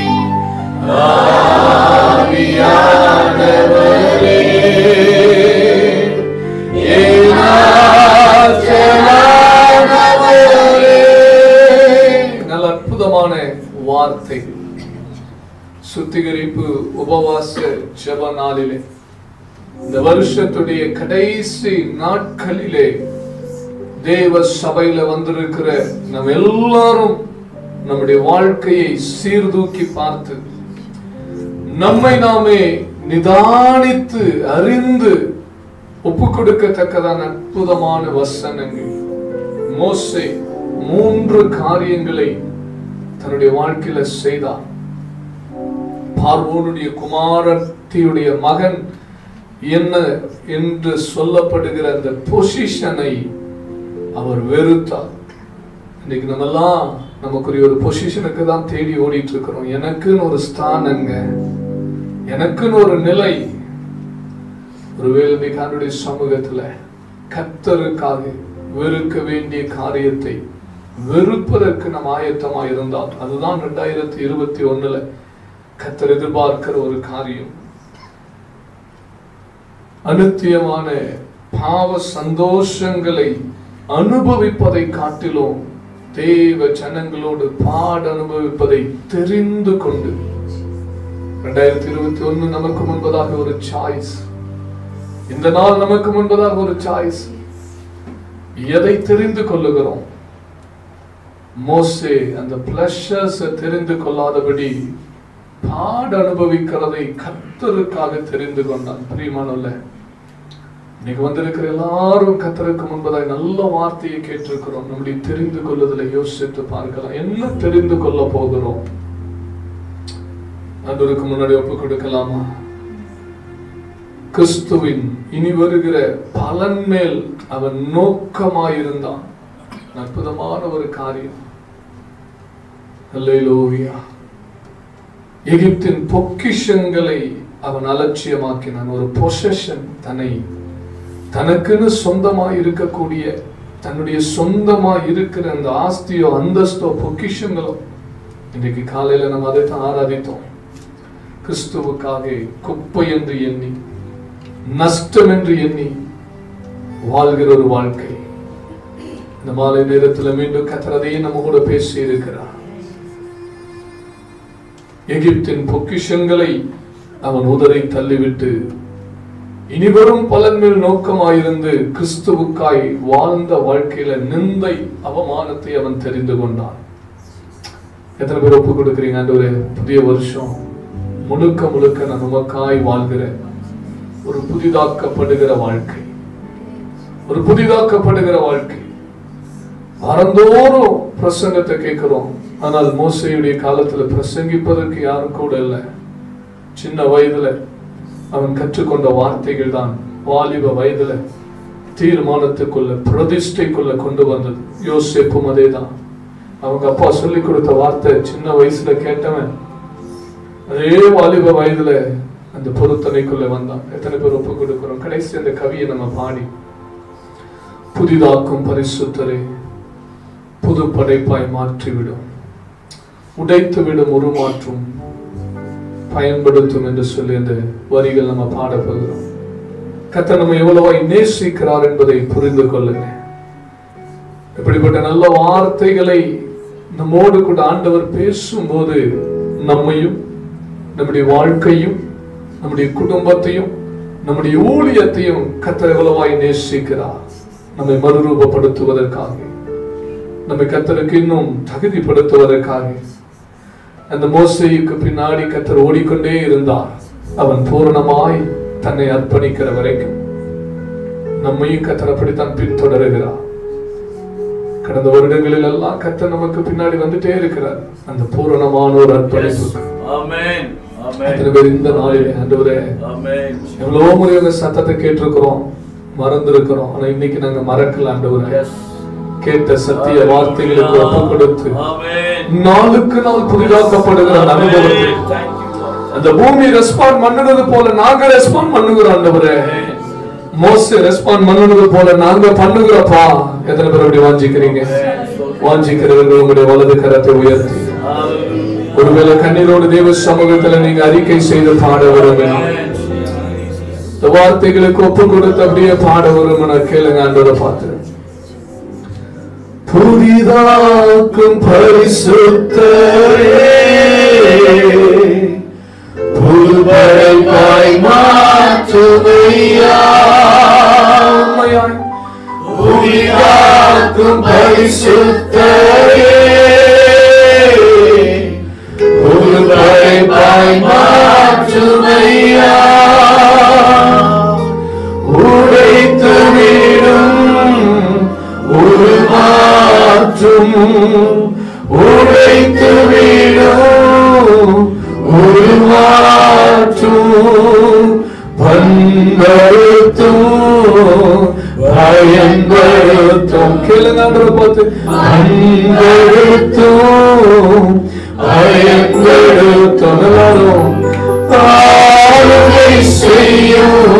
நல்ல அற்புதமான வார்த்தை சுத்திகரிப்பு உபவாச ஜெப நாளிலே இந்த வருஷத்துடைய கடைசி நாட்களிலே தேவ சபையில வந்திருக்கிற நம்ம எல்லாரும் நம்முடைய வாழ்க்கையை சீர்தூக்கி பார்த்து நம்மை நாமே நிதானித்து அறிந்து ஒப்பு கொடுக்கத்தக்கதான அற்புதமான வசனங்கள் மோசே மூன்று காரியங்களை தன்னுடைய வாழ்க்கையில செய்தார் பார்வோனுடைய குமாரத்தியுடைய மகன் என்ன என்று சொல்லப்படுகிற அந்த பொசிஷனை அவர் வெறுத்தார் இன்னைக்கு நம்ம எல்லாம் நமக்குரிய ஒரு பொசிஷனுக்கு தான் தேடி ஓடிட்டு இருக்கிறோம் எனக்குன்னு ஒரு ஸ்தானங்க எனக்குன்னு ஒரு நிலை ஒருவேளை இன்னைக்கு ஆண்டுடைய சமூகத்துல கத்தருக்காக வெறுக்க வேண்டிய காரியத்தை வெறுப்பதற்கு நம்ம ஆயத்தமா இருந்தால் அதுதான் ரெண்டாயிரத்தி இருபத்தி ஒண்ணுல கத்தர் எதிர்பார்க்கிற ஒரு காரியம் அனுத்தியமான பாவ சந்தோஷங்களை அனுபவிப்பதை காட்டிலும் தேவ ஜனங்களோடு பாட அனுபவிப்பதை தெரிந்து கொண்டு ரெண்டாயிரத்தி இருபத்தி ஒண்ணு நமக்கு முன்பதாக ஒரு சாய்ஸ் இந்த நாள் நமக்கு முன்பதாக ஒரு சாய்ஸ் எதை தெரிந்து கொள்ளுகிறோம் மோசே அந்த பிளஷர்ஸ் தெரிந்து கொள்ளாதபடி பாட அனுபவிக்கிறதை கத்தருக்காக தெரிந்து கொண்டான் பிரியமானல்ல இன்னைக்கு வந்திருக்கிற எல்லாரும் கத்தருக்கு முன்பதாய் நல்ல வார்த்தையை கேட்டிருக்கிறோம் நம்முடைய தெரிந்து கொள்ளுதலை யோசித்து பார்க்கலாம் என்ன தெரிந்து கொள்ள போகிறோம் அன்றருக்கு முன்னாடி ஒப்பு கொடுக்கலாமா கிறிஸ்துவின் இனி வருகிற பலன் மேல் அவன் நோக்கமாயிருந்தான் அற்புதமான ஒரு காரியம் அல்லேலூயா எகிப்தின் பொக்கிஷங்களை அவன் அலட்சியமாக்கினான் ஒரு பொசஷன் தன்னை தனக்குன்னு சொந்தமாய் இருக்கக்கூடிய தன்னுடைய சொந்தமாய் இருக்கிற அந்த ஆஸ்தியோ அந்தஸ்தோ பொக்கிஷங்களோ இன்றைக்கு காலையில நம்ம அதை தான் ஆராதித்தோம் கிறிஸ்துவுக்காக குப்பை என்று எண்ணி நஷ்டம் என்று எண்ணி வாழ்கிற ஒரு வாழ்க்கை இந்த மாலை நேரத்தில் மீண்டும் கத்தரதையே நம்ம கூட பேசி இருக்கிறார் எகிப்தின் பொக்கிஷங்களை அவன் உதரை தள்ளிவிட்டு இனிவரும் பலன் மேல் நோக்கமாயிருந்து கிறிஸ்துவுக்காய் வாழ்ந்த வாழ்க்கையில நிந்தை அவமானத்தை அவன் தெரிந்து கொண்டான் எத்தனை பேர் ஒப்பு கொடுக்குறீங்க ஆண்டவரே புதிய வருஷம் முழுக்க முழுக்க நான் உமக்காய் வாழ்கிற ஒரு புதிதாக்கப்படுகிற வாழ்க்கை ஒரு புதிதாக்கப்படுகிற வாழ்க்கை வாரந்தோறும் பிரசங்கத்தை கேட்கிறோம் ஆனால் மோசையுடைய காலத்துல பிரசங்கிப்பதற்கு யாரும் கூட இல்லை சின்ன வயதுல அவன் கற்றுக்கொண்ட வார்த்தைகள் தான் வாலிப வயதுல தீர்மானத்துக்குள்ள பிரதிஷ்டைக்குள்ள கொண்டு வந்தது யோசிப்பும் அதே தான் அவங்க அப்பா சொல்லி கொடுத்த வார்த்தை சின்ன வயசுல கேட்டவன் அதே வாலிப வயதுல அந்த பொருத்தனைக்குள்ள வந்தான் எத்தனை பேர் ஒப்பு கொடுக்கிறோம் கடைசி அந்த கவியை நம்ம பாடி புதிதாக்கும் பரிசுத்தரை புது படைப்பாய் மாற்றிவிடும் உடைத்துவிடும் உருமாற்றும் பயன்படுத்தும் என்று சொல்லி அந்த வரிகள் நம்ம பாட போகிறோம் கர்த்தர் நம்ம எவ்வளவாய் நேசிக்கிறார் என்பதை புரிந்து கொள்ளுங்க இப்படிப்பட்ட நல்ல வார்த்தைகளை நம்மோடு கூட ஆண்டவர் பேசும்போது நம்மையும் நம்முடைய வாழ்க்கையும் நம்முடைய குடும்பத்தையும் நம்முடைய ஊழியத்தையும் கர்த்தர் எவ்வளவாய் நேசிக்கிறார் நம்மை மறுரூபப்படுத்துவதற்காக நம்மை கர்த்தருக்கு இன்னும் தகுதிப்படுத்துவதற்காக அந்த மோசைக்கு பின்னாடி கர்த்தர் ஓடிக்கொண்டே இருந்தார் அவன் பூரணமாய் தன்னை அர்ப்பணிக்கிற வரைக்கும் நம்மையும் கர்த்தர் அப்படித்தான் பின்தொடருகிறார் கடந்த வருடங்களில் எல்லாம் கர்த்தர் நமக்கு பின்னாடி வந்துட்டே இருக்கிறார் அந்த பூரணமான ஒரு அர்ப்பணிப்பு ஆமென் ஆமென் எத்தனை பேர் இந்த நாளிலே ஆண்டவரே ஆமென் எவ்வளவோ முறை உங்க சத்தத்தை கேட்டிருக்கிறோம் மறந்திருக்கிறோம் ஆனா இன்னைக்கு நாங்க மறக்கல ஆண்டவரே கேட்ட சத்திய வார்த்தைகளுக்கு ஒப்பு கொடுத்து ஆமென் நாளுக்கு நாள் புதிதாக்கப்படுகிற அந்த அனுபவத்தை Thank you, Lord. அந்த பூமி ரெஸ்பாண்ட் பண்ணுனது போல நாங்க ரெஸ்பாண்ட் பண்ணுகிறோம் ஆண்டவரே மோசே ரெஸ்பாண்ட் பண்ணுனது போல நாங்க பண்ணுகிறப்பா எத்தனை பேர் அப்படி வாஞ்சிக்கிறீங்க வாஞ்சிக்கிறவர்கள் உங்களுடைய வலது கரத்தை உயர்த்தி Hallelujah. ஒருவேளை கண்ணீரோடு தேவ சமூகத்துல நீங்க அறிக்கை செய்து பாட விரும்பினால் இந்த வார்த்தைகளுக்கு ஒப்பு கொடுத்து அப்படியே பாட விரும்பின கேளுங்க ஆண்டவரை பார்த்து புதிதாக்கும் பரிசுத்தரே புதுபடைப்பாய் மாற்றுமையா உண்மையாய் புதிதாக்கும் பரிசுத்தரே புதுபடைப்பாய் மாற்றுமையா உடைத்து விடும் ஒரு மாற்றும் உடைத்து விடும் ஒரு மாற்றும் பண்படுத்தும் பயன்படுத்தும் கேளுங்க ஆண்டவரை பார்த்து பண்படுத்தும் பயன்படுத்தும் எல்லாரும் ஆளுகை செய்யும்